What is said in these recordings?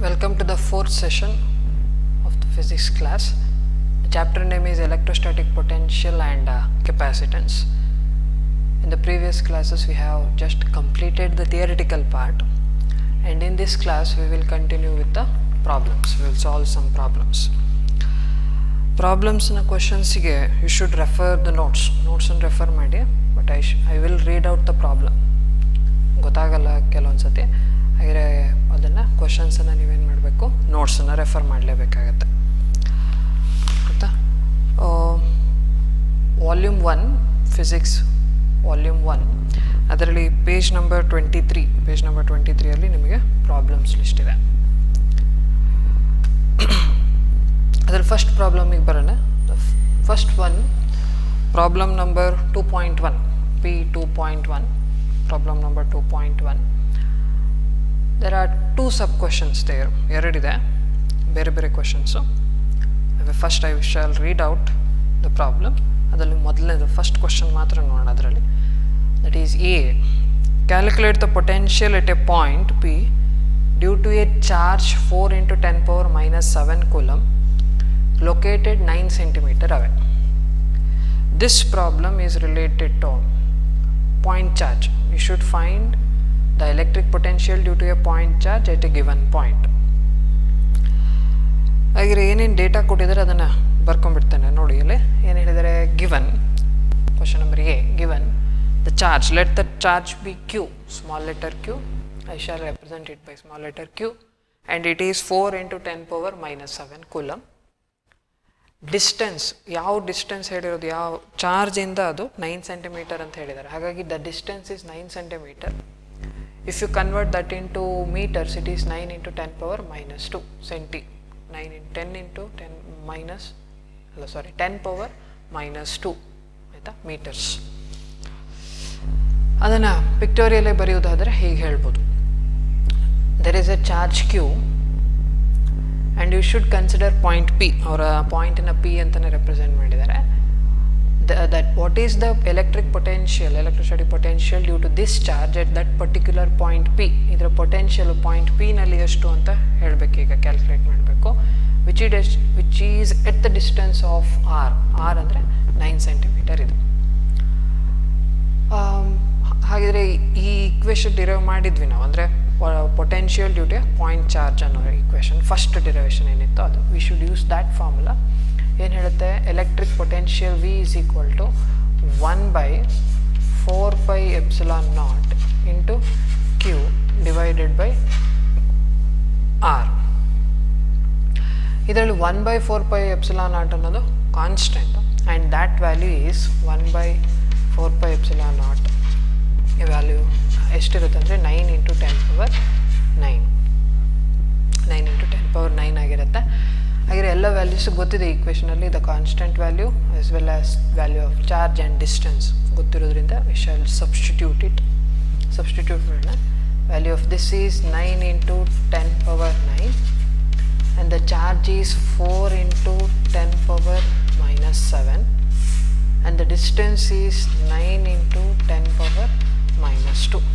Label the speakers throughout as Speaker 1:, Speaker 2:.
Speaker 1: Welcome to the fourth session of the physics class. The chapter name is electrostatic potential and uh, capacitance. In the previous classes, we have just completed the theoretical part, and in this class, we will continue with the problems. We will solve some problems. ಪ್ರಾಬ್ಲಮ್ಸ್ನ ಕ್ವಶನ್ಸಿಗೆ you should refer the notes ನೋಟ್ಸನ್ನು refer ಮಾಡಿ but I ಶ್ I will read out the problem ಗೊತ್ತಾಗಲ್ಲ ಕೆಲವೊಂದು ಸತಿ ಹಾಗೆ ಅದನ್ನು ಕ್ವಶನ್ಸನ್ನು ನೀವೇನು ಮಾಡಬೇಕು ನೋಟ್ಸನ್ನು ರೆಫರ್ ಮಾಡಲೇಬೇಕಾಗತ್ತೆ ಗೊತ್ತಾ volume one physics volume one ಅದರಲ್ಲಿ page number twenty three page number twenty ತ್ರೀಯಲ್ಲಿ ನಿಮಗೆ ಪ್ರಾಬ್ಲಮ್ಸ್ ಲಿಸ್ಟ್ ಇದೆ ಅದ್ರಲ್ಲಿ ಫಸ್ಟ್ ಪ್ರಾಬ್ಲಮಿಗೆ ಬರೋಣ first one problem number two point one P two point one problem number two point one there are two sub questions there ಎರಡಿದೆ ಬೇರೆ ಬೇರೆ questions first I shall read out the problem ಅದರಲ್ಲಿ ಮೊದಲನೇದು first question ಮಾತ್ರ ನೋಡೋಣ ಅದರಲ್ಲಿ that is a calculate the potential at a point P due to a charge four into ten power minus seven coulomb located 9 centimeter away. This problem is related to point charge. You should find the electric potential due to a point charge at a given point. ಹಾಗೆ ಏನೇನು data ಕೊಟ್ಟಿದ್ದಾರೆ ಅದನ್ನು ಬರ್ಕೊಂಡ್ಬಿಡ್ತೇನೆ ನೋಡಿ ಇಲ್ಲಿ ಏನು ಹೇಳಿದ್ದಾರೆ given question number A given the charge let the charge be q small letter q I shall represent it by small letter q and it is four into ten power minus seven coulomb distance ಯಾವ distance ಹೇಳಿರೋದು ಯಾವ ಚಾರ್ಜಿಂದ ಅದು nine centimeter ಅಂತ ಹೇಳಿದ್ದಾರೆ ಹಾಗಾಗಿ the distance is nine centimeter if you convert that into meters it is nine into ten power minus two centi nine in ten into ten minus ಅಲ್ಲ sorry ten power minus two ಆಯಿತಾ meters ಅದನ್ನು ಪಿಕ್ಟೋರಿಯಲ್ಲೇ ಬರೆಯೋದಾದರೆ ಹೀಗೆ ಹೇಳ್ಬೋದು there is a charge q and you should consider point P ಅವರ ಪಾಯಿಂಟನ್ನ P ಅಂತಲೇ ರೆಪ್ರೆಸೆಂಟ್ ಮಾಡಿದ್ದಾರೆ that what is the electric potential electricity potential due to this charge at that particular point P ಇದರ ಪೊಟೆನ್ಷಿಯಲ್ ಪಾಯಿಂಟ್ ಪಿನಲ್ಲಿ ಎಷ್ಟು ಅಂತ ಹೇಳಬೇಕು ಈಗ ಕ್ಯಾಲ್ಕುಲೇಟ್ ಮಾಡಬೇಕು which is which is at the distance of r r ಅಂದರೆ nine centimeter ಇದು ಹಾಗಿದ್ರೆ ಈ ಈಕ್ವೇಶನ್ ಡಿರೈವ್ ಮಾಡಿದ್ವಿ ನಾವು ಅಂದರೆ potential due to point charge ಅನ್ನೋ ಈಕ್ವೇಶನ್ ಫಸ್ಟ್ ಡಿರೈವೇಷನ್ ಏನಿತ್ತು ಅದು we should use that formula ಏನು ಹೇಳುತ್ತೆ electric potential V is equal to one by four by epsilon naught into Q divided by r ಇದರಲ್ಲಿ one by four by epsilon naught ಅನ್ನೋದು constant and that value is one by four by epsilon naught value ಎಷ್ಟಿರುತ್ತೆ ಅಂದರೆ nine into ten power nine nine into ten power nine ಆಗಿರುತ್ತೆ ಹಾಗೆ ಎಲ್ಲ values ಗೊತ್ತಿದೆ ಈಕ್ವೇಷನಲ್ಲಿ the constant value as well as value of charge and distance ಗೊತ್ತಿರೋದ್ರಿಂದ we shall substitute it substitute ಮಾಡೋಣ value of this is nine into ten power nine and the charge is four into ten power minus seven and the distance is nine into ten power minus two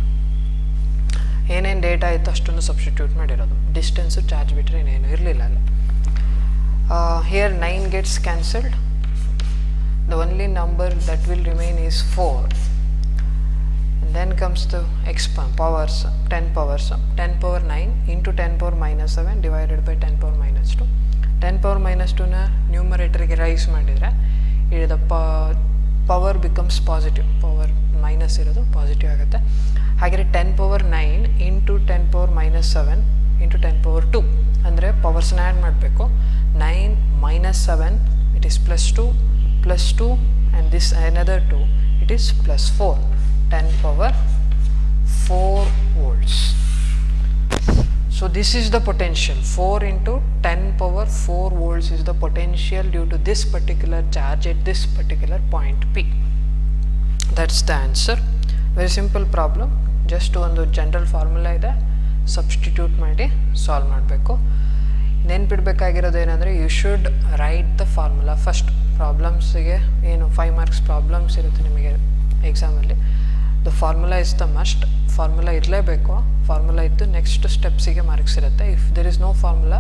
Speaker 1: ಏನೇನು data ಇತ್ತು ಅಷ್ಟನ್ನು substitute ಮಾಡಿರೋದು distance charge ಬಿಟ್ಟರೆ ಏನೇನು ಇರಲಿಲ್ಲ ಅಲ್ಲ here nine gets cancelled the only number that will remain is four then comes the ಎಕ್ಸ್ಪ powers ten powers ten power nine into ten power minus seven divided by ten power minus two ten power minus ಟುನ ನ್ಯೂಮರೇಟರ್ಗೆ raise ಮಾಡಿದರೆ the ಪ power becomes positive power minus ಇರೋದು positive ಆಗುತ್ತೆ ಹಾಗೆ ten power nine into ten power minus seven into ten power two ಅಂದರೆ ಪವರ್ಸ್ನ add ಮಾಡಬೇಕು nine minus seven it is plus two plus two and this another two it is plus four ten power four volts So this is the potential 4 into 10 power 4 volts is the potential due to this particular charge at this particular point P. That's the answer. Very simple problem. Just ಒಂದು general formula ಇದೆ substitute ಮಾಡಿ solve ಮಾಡಬೇಕು ನೆನ್ಪಿಡ್ಬೇಕಾಗಿರೋದು ಏನಂದರೆ you should write the formula first ಪ್ರಾಬ್ಲಮ್ಸಿಗೆ ಏನು five marks problems ಇರುತ್ತೆ ನಿಮಗೆ ಎಕ್ಸಾಮಲ್ಲಿ the formula is the must formula ಇರಲೇಬೇಕು ಫಾರ್ಮುಲಾ ಇದ್ದು ನೆಕ್ಸ್ಟ್ ಸ್ಟೆಪ್ಸಿಗೆ ಮಾರ್ಕ್ಸ್ ಇರುತ್ತೆ if there is no formula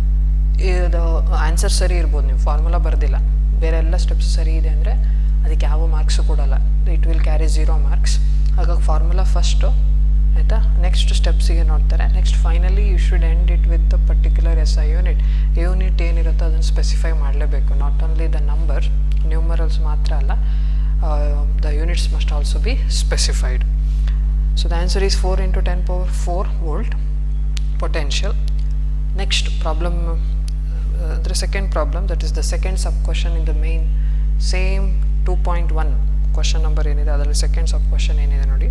Speaker 1: ಇದು ಆನ್ಸರ್ ಸರಿ ಇರ್ಬೋದು ನೀವು ಫಾರ್ಮುಲಾ ಬರೆದಿಲ್ಲ ಬೇರೆ ಎಲ್ಲ ಸ್ಟೆಪ್ಸ್ ಸರಿ ಇದೆ ಅಂದರೆ ಅದಕ್ಕೆ ಯಾವ ಮಾರ್ಕ್ಸು ಕೊಡಲ್ಲ it will carry zero marks ಹಾಗಾಗಿ ಫಾರ್ಮುಲಾ ಫಸ್ಟು ಆಯಿತಾ ನೆಕ್ಸ್ಟ್ ಸ್ಟೆಪ್ಸಿಗೆ ನೋಡ್ತಾರೆ next finally you should end it with the particular S I unit unit ಏನಿರುತ್ತೋ ಅದನ್ನು ಸ್ಪೆಸಿಫೈ ಮಾಡಲೇಬೇಕು not only the number numerals ಮಾತ್ರ ಅಲ್ಲ the units must also be specified so the answer is four into ten power four volt potential. Next problem, uh, the second problem that is the second sub question in the main same 2.1 question number ಏನಿದೆ ಅದರಲ್ಲಿ second sub question ಏನಿದೆ ನೋಡಿ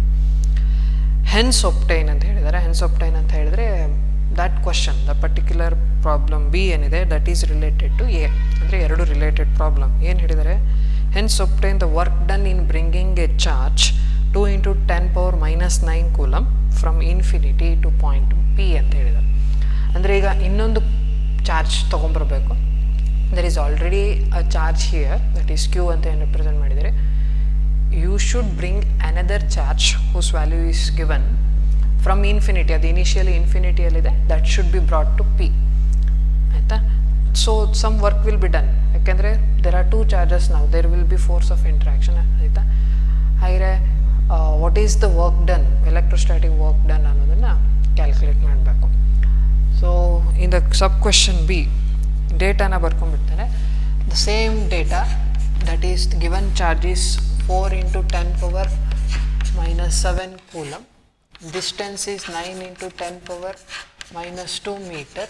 Speaker 1: hence obtain ಅಂತ ಹೇಳಿದ್ದಾರೆ hence obtain ಅಂತ ಹೇಳಿದ್ರೆ that question the particular problem B ಏನಿದೆ that is related to A ಅಂದರೆ ಎರಡು ರಿಲೇಟೆಡ್ ಪ್ರಾಬ್ಲಮ್ ಏನು ಹೇಳಿದ್ದಾರೆ hence obtain the work done in bringing a charge two into ten power minus nine coulomb from infinity to point P ಅಂತ ಹೇಳಿದ್ದಾರೆ ಅಂದರೆ ಈಗ ಇನ್ನೊಂದು ಚಾರ್ಜ್ ತೊಗೊಂಬರ್ಬೇಕು there is already a charge here that is q ಅಂತ ಏನು represent ಮಾಡಿದರೆ you should bring another charge whose value is given from infinity ಅದು ಇನಿಷಿಯಲಿ ಇನ್ಫಿನಿಟಿಯಲ್ಲಿದೆ that should be brought to P ಆಯಿತಾ so some work will be done ಯಾಕೆಂದರೆ there are two charges ನಾವು there will be force of interaction ಆಯಿತಾ ಹಾಗೆ what is the work done electrostatic work done ಅನ್ನೋದನ್ನು calculate ಮಾಡಬೇಕು so in the sub question B ಡೇಟಾನ ಬರ್ಕೊಂಡ್ಬಿಡ್ತಾರೆ the same data that is given charges four into ten power minus seven coulomb distance is nine into ten power minus two meter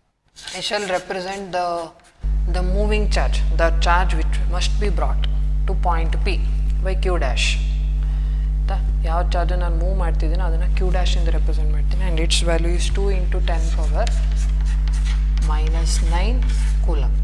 Speaker 1: I shall represent the the moving charge, the charge which must be brought to point P by Q dash. ಆಯ್ತಾ ಯಾವ charge ನಾನು move ಮಾಡ್ತಿದ್ದೀನೋ ಅದನ್ನು q ಡ್ಯಾಶಿಂದ represent ಮಾಡ್ತೀನಿ and its value is two into ten power minus nine coulomb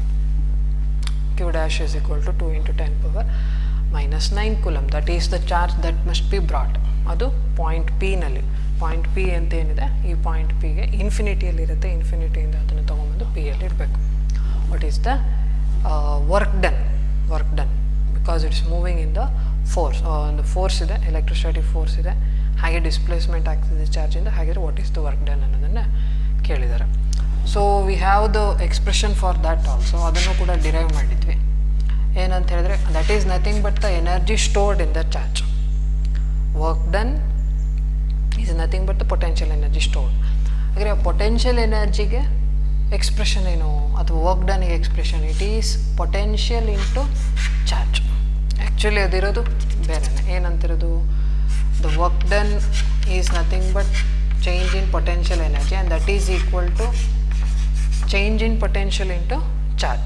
Speaker 1: q dash is equal to two into ten power minus nine coulomb that is the charge that must be brought ಅದು point ಪಿನಲ್ಲಿ point P ಅಂತ ಏನಿದೆ ಈ point ಪಿಗೆ ಇನ್ಫಿನಿಟಿಯಲ್ಲಿರುತ್ತೆ ಇನ್ಫಿನಿಟಿಯಿಂದ ಅದನ್ನು ತೊಗೊಂಬಂದು ಪಿಯಲ್ಲಿ ಇಡಬೇಕು what is the work done work done because it's moving in the force ಒಂದು ಫೋರ್ಸ್ ಇದೆ ಎಲೆಕ್ಟ್ರೋಸ್ಟ್ಯಾಟಿಕ್ ಫೋರ್ಸ್ ಇದೆ ಹಾಗೆ ಡಿಸ್ಪ್ಲೇಸ್ಮೆಂಟ್ ಆಗ್ತಿದೆ ಚಾರ್ಜಿಂದ ಹಾಗಿದ್ರೆ what is the work done ಅನ್ನೋದನ್ನು ಕೇಳಿದ್ದಾರೆ so we have the expression for that also ಅದನ್ನು ಕೂಡ ಡಿರೈವ್ ಮಾಡಿದ್ವಿ ಏನಂತ ಹೇಳಿದ್ರೆ that is nothing but the energy stored in the charge work done is nothing but the potential energy stored ಹಾಗೆ ಆ ಪೊಟೆನ್ಷಿಯಲ್ ಎನರ್ಜಿಗೆ ಎಕ್ಸ್ಪ್ರೆಷನ್ ಏನು ಅಥವಾ ವರ್ಕ್ ಡನ್ಗೆ expression it is potential into charge actually ಅದಿರೋದು ಬೇರೆನೆ ಏನಂತಿರೋದು the work done is nothing but change in potential energy and that is equal to change in potential into charge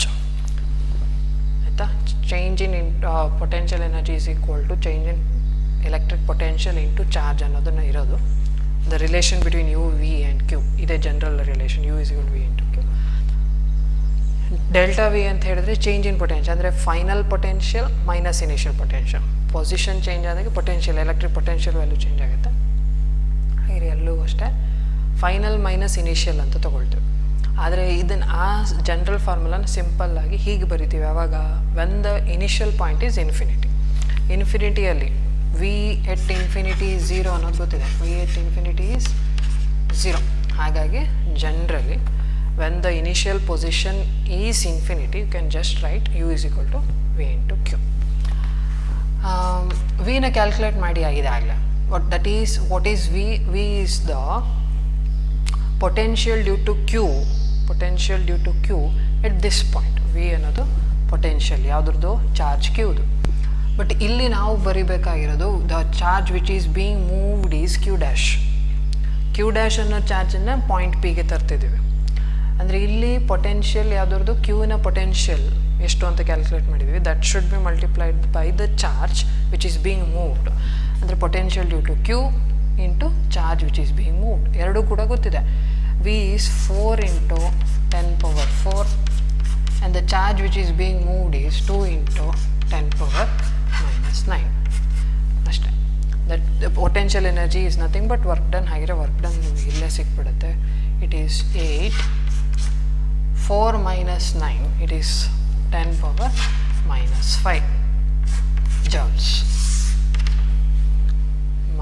Speaker 1: ಆಯಿತಾ change in in potential energy is equal to change in electric potential into charge ಅನ್ನೋದನ್ನು ಇರೋದು the relation between U V and q ಇದೇ general relation U is V into q delta V ಅಂತ ಹೇಳಿದ್ರೆ change in potential ಅಂದರೆ final potential minus initial potential position change ಆದಾಗ potential electric potential value change ಆಗುತ್ತೆ ಹಾಗೆ ಎಲ್ಲೂ ಅಷ್ಟೇ final minus initial ಅಂತ ತೊಗೊಳ್ತೀವಿ ಆದರೆ ಇದನ್ನು ಆ ಜನರಲ್ ಫಾರ್ಮುಲಾನ ಸಿಂಪಲ್ ಆಗಿ ಹೀಗೆ ಬರಿತೀವಿ ಯಾವಾಗ when the initial point is infinity ಇನ್ಫಿನಿಟಿಯಲ್ಲಿ ವಿ ಎಟ್ ಇನ್ಫಿನಿಟಿ ಝೀರೋ ಅನ್ನೋದು ಗೊತ್ತಿದೆ V at infinity is zero ಹಾಗಾಗಿ generally when the initial position is infinity you can just write U is equal to V into q ವಿನ calculate ಮಾಡಿ ಆಗಿದೆ ಆಗಲೇ but that is what is V V is the potential due to q potential due to q at this point V ಅನ್ನೋದು potential ಯಾವುದ್ರದ್ದು charge ಕ್ಯೂದು but ಇಲ್ಲಿ ನಾವು ಬರಿಬೇಕಾಗಿರೋದು the charge which is being moved is q dash q dash ಅನ್ನೋ ಚಾರ್ಜನ್ನು point ಪಿಗೆ ತರ್ತಿದ್ದೀವಿ ಅಂದರೆ ಇಲ್ಲಿ ಪೊಟೆನ್ಷಿಯಲ್ ಯಾವುದ್ರದ್ದು ಕ್ಯೂನ ಪೊಟೆನ್ಷಿಯಲ್ ಎಷ್ಟು ಅಂತ ಕ್ಯಾಲ್ಕುಲೇಟ್ ಮಾಡಿದ್ವಿ that should be multiplied by the charge which is being moved ಅಂದರೆ potential due to q into charge which is being moved ಎರಡೂ ಕೂಡ ಗೊತ್ತಿದೆ V is four into ten power four and the charge which is being moved is two into ten power minus nine ಅಷ್ಟೇ that potential energy is nothing but work done ಹಾಗಿರೋ work done ನಿಮಗೆ ಇಲ್ಲೇ ಸಿಕ್ಬಿಡುತ್ತೆ it is eight four minus nine it is ten power minus five joules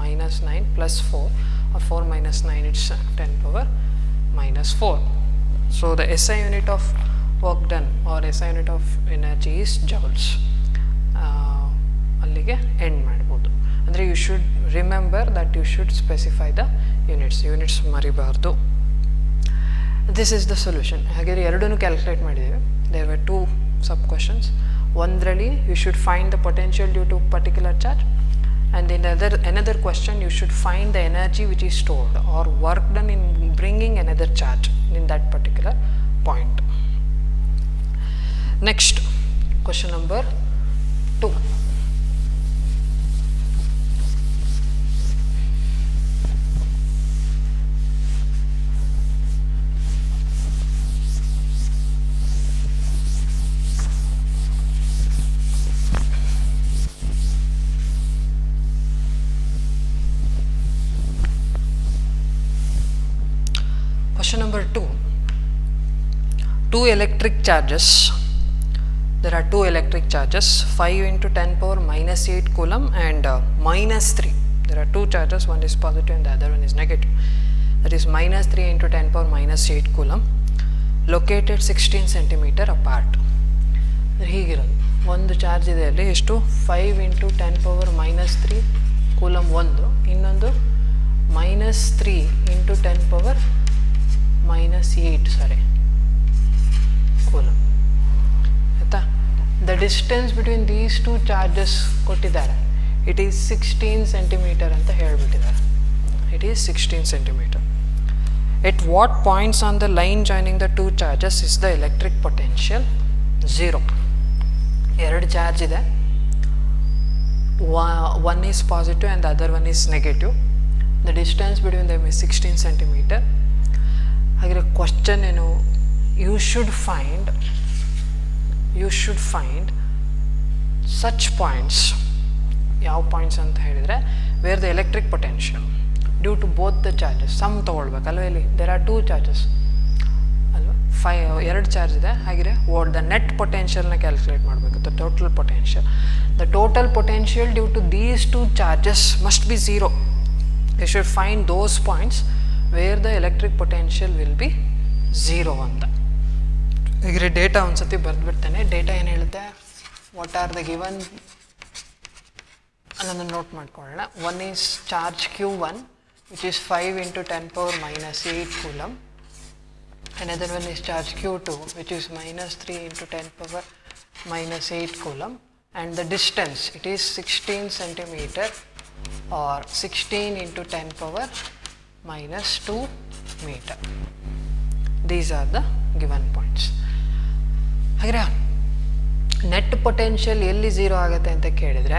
Speaker 1: minus 9 plus 4 or 4 minus 9 it's uh, 10 power minus 4 so the SI unit of work done or SI unit of energy is joules uh, ಅಲ್ಲಿಗೆ end ಮಾಡ್ಬೋದು ಅಂದರೆ you should remember that you should specify the units units ಮರಿಬಾರ್ದು this is the solution ಹಾಗಾದ್ರೆ ಎರಡೂ calculate ಮಾಡಿದ್ದೇವೆ there were two sub questions ಒಂದರಲ್ಲಿ you should find the potential due to particular charge and in other another question you should find the energy which is stored or work done in bringing another charge in that particular point next question number 2 Question number two. Two electric charges. There are two electric charges 5 into 10 power minus 8 coulomb and uh, minus 3. There are two charges, one is positive and the other one is negative. That is minus 3 into 10 power minus 8 coulomb located 16 centimeter apart. ಹೀಗಿರೋದು ಒಂದು charge ಇದೆ ಅಲ್ಲಿ ಎಷ್ಟು five into ten power minus three coulomb ಒಂದು ಇನ್ನೊಂದು minus three into ten power minus eight sorry coulomb ಆಯಿತಾ the distance between these two charges ಕೊಟ್ಟಿದ್ದಾರೆ it is sixteen centimeter ಅಂತ ಹೇಳಿಬಿಟ್ಟಿದ್ದಾರೆ it is sixteen centimeter at what points on the line joining the two charges is the electric potential zero ಎರಡು charge ಇದೆ one is positive and other one is negative the distance between them is sixteen centimeter ಹಾಗೆ question ಏನು you should find you should find such points ಯಾವ points ಅಂತ ಹೇಳಿದರೆ where the electric potential due to both the charges sum ತೊಗೊಳ್ಬೇಕಲ್ವ ಇಲ್ಲಿ there are two charges ಅಲ್ವಾ ಫೈ ಎರಡು ಚಾರ್ಜ್ ಇದೆ ಹಾಗೆ ಓಡ್ ದ ನೆಟ್ ಪೊಟೆನ್ಷಿಯಲ್ನ ಕ್ಯಾಲ್ಕುಲೇಟ್ ಮಾಡಬೇಕು the total potential the total potential due to these two charges must be zero you should find those points where the electric potential will be zero ಅಂತ ಈಗ ಡೇಟಾ ಒಂದು ಸತಿ ಬರೆದ್ಬಿಡ್ತೇನೆ ಡೇಟಾ ಏನು ಹೇಳುತ್ತೆ what are the given ಅನ್ನೋದನ್ನು note ಮಾಡ್ಕೊಳ್ಳೋಣ one is charge q one which is five into ten power minus eight coulomb another one is charge q2 which is minus 3 into 10 power minus 8 coulomb and the distance it is 16 centimeter or 16 into 10 power minus 2 meter these are the given points ಹಾಗೆ net potential ಎಲ್ಲಿ zero ಆಗುತ್ತೆ ಅಂತ ಕೇಳಿದರೆ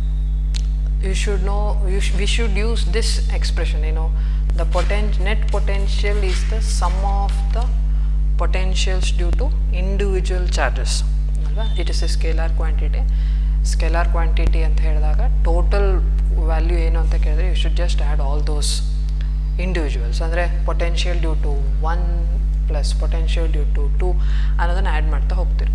Speaker 1: you should know you we should use this expression ಏನು the poten net potential is the sum of the potentials due to individual charges ಅಲ್ವಾ it is a scalar quantity scalar quantity ಅಂತ ಹೇಳಿದಾಗ total value ಏನು ಅಂತ ಕೇಳಿದ್ರೆ you should just add all those individuals ಅಂದರೆ potential due to one plus potential due to two ಅನ್ನೋದನ್ನು add ಮಾಡ್ತಾ ಹೋಗ್ತೀರಿ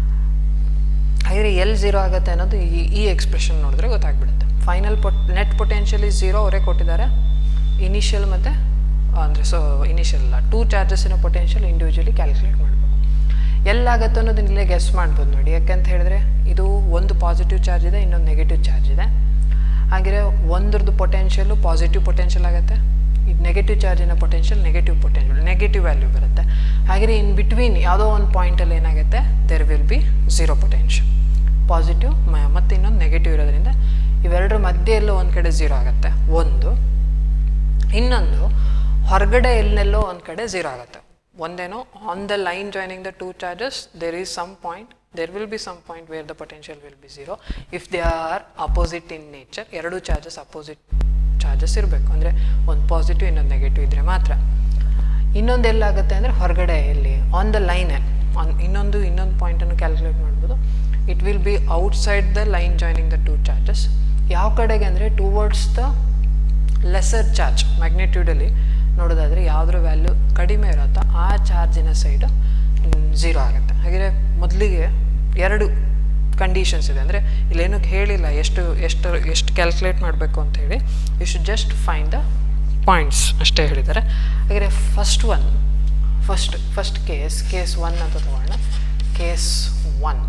Speaker 1: ಹಾಗೆ ಎಲ್ಲಿ ಝೀರೋ ಆಗುತ್ತೆ ಅನ್ನೋದು ಈ ಈ ಎಕ್ಸ್ಪ್ರೆಷನ್ ನೋಡಿದ್ರೆ ಗೊತ್ತಾಗ್ಬಿಡುತ್ತೆ final pot net potential is zero ಅವರೇ ಕೊಟ್ಟಿದ್ದಾರೆ ಇನಿಷಿಯಲ್ ಮತ್ತು ಅಂದರೆ ಸೊ ಇನಿಷಿಯಲ್ ಅಲ್ಲ ಟೂ ಚಾರ್ಜಸ್ಸಿನ ಪೊಟೆನ್ಷಿಯಲ್ ಇಂಡಿವಿಜುವಲಿ ಕ್ಯಾಲ್ಕುಲೇಟ್ ಮಾಡಬೇಕು ಎಲ್ಲಾಗತ್ತೆ ಅನ್ನೋದನ್ನ ಇಲ್ಲೇ ಗೆಸ್ ಮಾಡ್ಬೋದು ನೋಡಿ ಯಾಕೆಂತ ಹೇಳಿದ್ರೆ ಇದು ಒಂದು ಪಾಸಿಟಿವ್ ಚಾರ್ಜ್ ಇದೆ ಇನ್ನೊಂದು ನೆಗೆಟಿವ್ ಚಾರ್ಜ್ ಇದೆ ಹಾಗೆ ಒಂದ್ರದ್ದು ಪೊಟೆನ್ಷಿಯಲು ಪಾಸಿಟಿವ್ ಪೊಟೆನ್ಷಿಯಲ್ ಆಗುತ್ತೆ ಇದು ನೆಗೆಟಿವ್ ಚಾರ್ಜಿನ potential negative potential negative value ಬರುತ್ತೆ ಹಾಗೆ ಇನ್ ಬಿಟ್ವೀನ್ ಯಾವುದೋ ಒಂದು ಪಾಯಿಂಟಲ್ಲಿ ಏನಾಗುತ್ತೆ there will be zero potential positive ಮತ್ತು ಇನ್ನೊಂದು ನೆಗೆಟಿವ್ ಇರೋದ್ರಿಂದ ಇವೆರಡರ ಮಧ್ಯೆ ಎಲ್ಲೋ ಒಂದು ಕಡೆ ಝೀರೋ ಆಗುತ್ತೆ ಒಂದು ಇನ್ನೊಂದು ಹೊರಗಡೆ ಎಲ್ಲೆಲ್ಲೋ ಒಂದು ಕಡೆ ಝೀರೋ ಆಗುತ್ತೆ ಒಂದೇನೋ on the line joining the two charges there is some point there will be some point where the potential will be zero if they are opposite in nature ಎರಡು ಚಾರ್ಜಸ್ ಅಪೋಸಿಟ್ ಚಾರ್ಜಸ್ ಇರಬೇಕು ಅಂದರೆ ಒಂದು positive ಇನ್ನೊಂದು negative ಇದ್ದರೆ ಮಾತ್ರ ಇನ್ನೊಂದು ಎಲ್ಲಾಗುತ್ತೆ ಅಂದರೆ ಹೊರಗಡೆ ಎಲ್ಲಿ ಆನ್ ದ ಲೈನೇ ಆನ್ ಇನ್ನೊಂದು ಇನ್ನೊಂದು ಪಾಯಿಂಟನ್ನು ಕ್ಯಾಲ್ಕುಲೇಟ್ ಮಾಡ್ಬೋದು it will be outside the line joining the two charges ಯಾವ ಕಡೆಗೆ ಅಂದರೆ ಟುವರ್ಡ್ಸ್ ದ ಲೆಸರ್ ಚಾರ್ಜ್ ಮ್ಯಾಗ್ನಿಟ್ಯೂಡಲ್ಲಿ ನೋಡೋದಾದರೆ ಯಾವುದ್ರ ವ್ಯಾಲ್ಯೂ ಕಡಿಮೆ ಇರುತ್ತೋ ಆ ಚಾರ್ಜಿನ ಸೈಡು ಝೀರೋ ಆಗುತ್ತೆ ಹಾಗೆ ಮೊದಲಿಗೆ ಎರಡು ಕಂಡೀಷನ್ಸ್ ಇದೆ ಅಂದರೆ ಇಲ್ಲೇನು ಹೇಳಿಲ್ಲ ಎಷ್ಟು ಎಷ್ಟು ಎಷ್ಟು ಕ್ಯಾಲ್ಕುಲೇಟ್ ಮಾಡಬೇಕು ಅಂತ ಹೇಳಿ you should just find the points ಅಷ್ಟೇ ಹೇಳಿದ್ದಾರೆ ಹಾಗೆ first one first first case case one ಅಂತ ತಗೊಳ್ಳೋಣ ಕೇಸ್ ಒನ್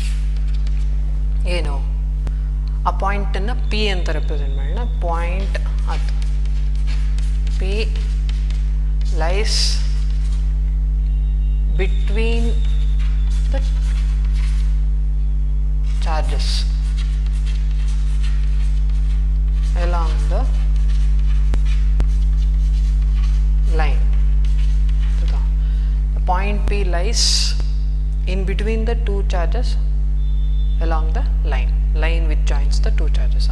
Speaker 1: ಏನು ಆ ಪಾಯಿಂಟನ್ನು ಪಿ ಅಂತ ರೆಪ್ರೆಸೆಂಟ್ ಮಾಡೋಣ ಪಾಯಿಂಟ್ ಅದು P lies between the charges along the line. The point P lies in between the two charges along the line, line which joins the two charges.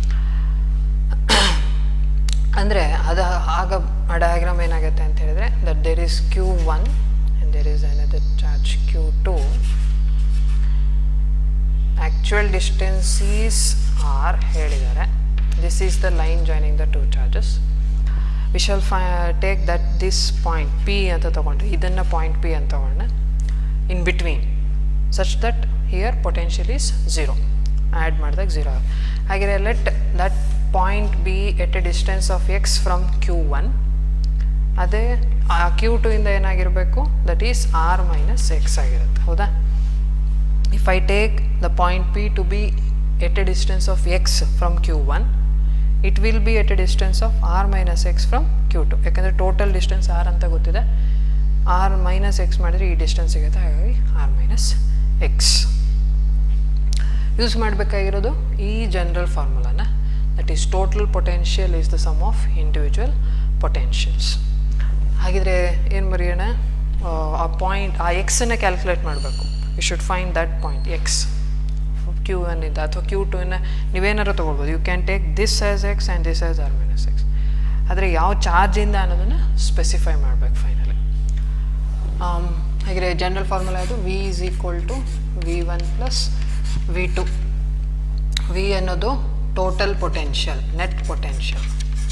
Speaker 1: ಅಂದರೆ ಅದು ಆಗ ಆ ಡಯಾಗ್ರಾಮ್ ಏನಾಗುತ್ತೆ ಅಂತ ಹೇಳಿದ್ರೆ that there is q one and there is another charge Q two actual distance is r ಹೇಳಿದ್ದಾರೆ this is the line joining the two charges we shall fi take that this point P ಅಂತ ತೊಗೊಂಡ್ರೆ ಇದನ್ನು point P ಅಂತ ತೊಗೊಂಡೆ in between such that here potential is zero add ಮಾಡಿದಾಗ zero ಹಾಗೆ let that point be at a distance of x from Q one ಅದೇ ಆ Q two ಇಂದ ಏನಾಗಿರಬೇಕು that is r minus x ಆಗಿರುತ್ತೆ ಹೌದಾ if I take the point P to be at a distance of x from Q1, it will be at a distance of r minus x from Q2 ಯಾಕಂದರೆ total distance R ಅಂತ ಗೊತ್ತಿದೆ R minus X ಮಾಡಿದರೆ ಈ distance ಸಿಗುತ್ತೆ ಹಾಗಾಗಿ R minus X use ಮಾಡಬೇಕಾಗಿರೋದು ಈ general ಫಾರ್ಮುಲಾನ that is total potential is the sum of individual potentials ಹಾಗಿದ್ರೆ ಏನು ಬರೆಯೋಣ ಆ ಪಾಯಿಂಟ್ ಆ ಎಕ್ಸನ್ನು ಕ್ಯಾಲ್ಕುಲೇಟ್ ಮಾಡಬೇಕು you should find that point x q ಒನ್ನಿಂದ ಅಥವಾ ಕ್ಯೂ ಟೂನ ನೀವೇನಾರು ತೊಗೊಳ್ಬೋದು you can take this as x and this as r minus x ಆದರೆ ಯಾವ ಚಾರ್ಜಿಂದ ಅನ್ನೋದನ್ನು ಸ್ಪೆಸಿಫೈ ಮಾಡಬೇಕು ಫೈನಲಿ ಹಾಗೆ ಜನರಲ್ ಫಾರ್ಮುಲಾ ಅದು V is equal to V one plus V to V ಅನ್ನೋದು total potential net potential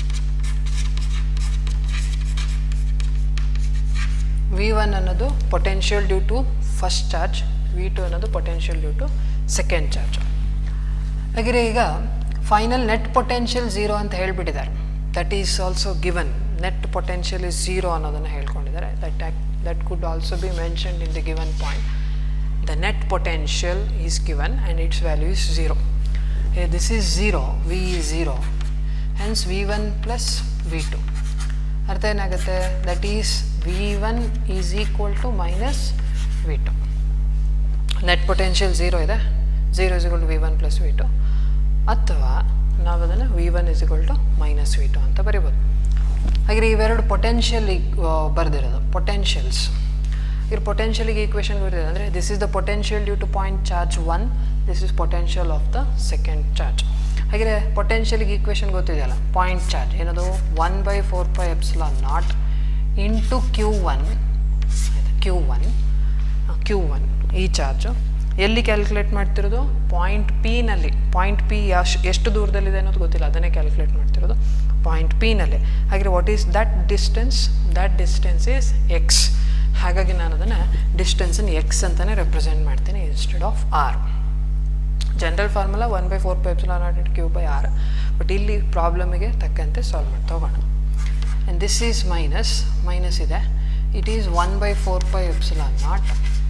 Speaker 1: V one ಅನ್ನೋದು potential due to first charge V two ಅನ್ನೋದು potential due to second charge ಹಾಗೆ ಈಗ final net potential zero ಅಂತ ಹೇಳಿಬಿಟ್ಟಿದ್ದಾರೆ that is also given net potential is zero ಅನ್ನೋದನ್ನು ಹೇಳ್ಕೊಂಡಿದ್ದಾರೆ that that could also be mentioned in the given point the net potential is given and its value is zero this is zero V is zero hence V one plus V two ಅರ್ಥ ಏನಾಗುತ್ತೆ that is V one is equal to minus V two net potential zero ಇದೆ zero is equal to V one plus V two ಅಥವಾ ನಾವು ಅದನ್ನು V one is equal to minus V two ಅಂತ ಬರಿಬೋದು ಹಾಗೆ ಇವೆರಡು ಪೊಟೆನ್ಷಿಯಲ್ ಬರೆದಿರೋದು ಪೊಟೆನ್ಷಿಯಲ್ಸ್ ಇವ್ರ ಪೊಟೆನ್ಷಿಯಲಿಗೆ equation ಬರೆದಿದೆ ಅಂದರೆ this is the potential due to point charge one this is potential of the second charge ಹಾಗೆ ಪೊಟೆನ್ಷಿಯಲಿಗೆ ಈಕ್ವೇಷನ್ ಗೊತ್ತಿದೆಯಲ್ಲ ಪಾಯಿಂಟ್ ಚಾರ್ಜ್ ಏನದು one by four pi epsilon naught into Q one q one q one ಈ charge ಎಲ್ಲಿ calculate ಮಾಡ್ತಿರೋದು point ಪಿನಲ್ಲಿ point P ಯಾಶ್ ಎಷ್ಟು ದೂರದಲ್ಲಿದೆ ಅನ್ನೋದು ಗೊತ್ತಿಲ್ಲ ಅದನ್ನೇ ಕ್ಯಾಲ್ಕುಲೇಟ್ ಮಾಡ್ತಿರೋದು ಪಾಯಿಂಟ್ ಪಿನಲ್ಲಿ ಹಾಗೆ what is that distance that distance is x ಹಾಗಾಗಿ ನಾನು ಅದನ್ನು ಡಿಸ್ಟೆನ್ಸನ್ನು ಎಕ್ಸ್ ಅಂತಲೇ ರೆಪ್ರೆಸೆಂಟ್ ಮಾಡ್ತೀನಿ instead of our general formula one by four pi epsilon naught it q by r but ಇಲ್ಲಿ ಪ್ರಾಬ್ಲಮಿಗೆ ತಕ್ಕಂತೆ ಸಾಲ್ವ್ ಮಾಡಿ ತೊಗೋಣ and this is minus minus ಇದೆ it is one by four pi epsilon naught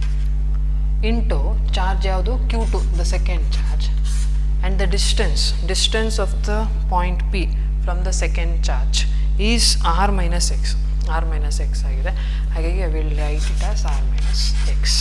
Speaker 1: into charge ಯಾವುದು q two the second charge and the distance distance of the point P from the second charge is r minus x r minus x ಆಗಿದೆ ಹಾಗಾಗಿ I will write it as r minus x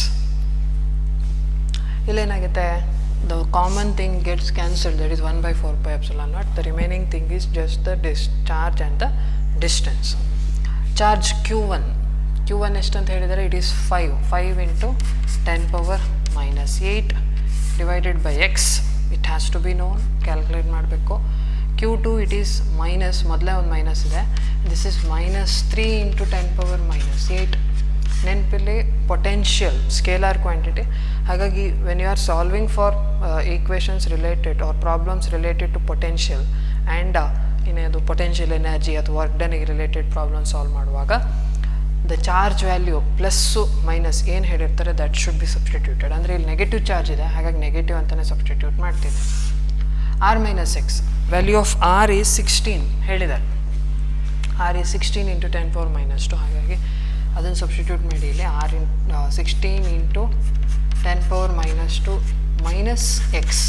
Speaker 1: ಇಲ್ಲೇನಾಗುತ್ತೆ the common thing gets cancel that is one by four by epsilon naught the remaining thing is just the dis charge and the distance charge q one q one ಎಷ್ಟು ಅಂತ ಹೇಳಿದರೆ it is five five into ten power minus eight divided by x it has to be known calculate ಮಾಡಬೇಕು q two it is minus ಮೊದಲೇ ಒಂದು minus ಇದೆ this is minus three into ten power minus eight ನೆನಪಿಲ್ಲಿ potential scalar quantity ಹಾಗಾಗಿ when you are solving for equations related or problems related to potential and ಇನ್ನೇದು potential energy ಅಥವಾ work ಡನ್ಗೆ related problem solve ಮಾಡುವಾಗ the charge value plus minus ಏನು ಹೇಳಿರ್ತಾರೆ that should B substituted ಅಂದರೆ ಇಲ್ಲಿ negative charge ಇದೆ ಹಾಗಾಗಿ ನೆಗೆಟಿವ್ ಅಂತಲೇ ಸಬ್ಸ್ಟಿಟ್ಯೂಟ್ ಮಾಡ್ತಿದ್ದೆ r minus x value of r is sixteen ಹೇಳಿದ್ದಾರೆ r is sixteen into ten power minus two ಹಾಗಾಗಿ ಅದನ್ನು ಸಬ್ಸ್ಟಿಟ್ಯೂಟ್ ಮಾಡಿ ಇಲ್ಲಿ r in sixteen into ten power minus two minus x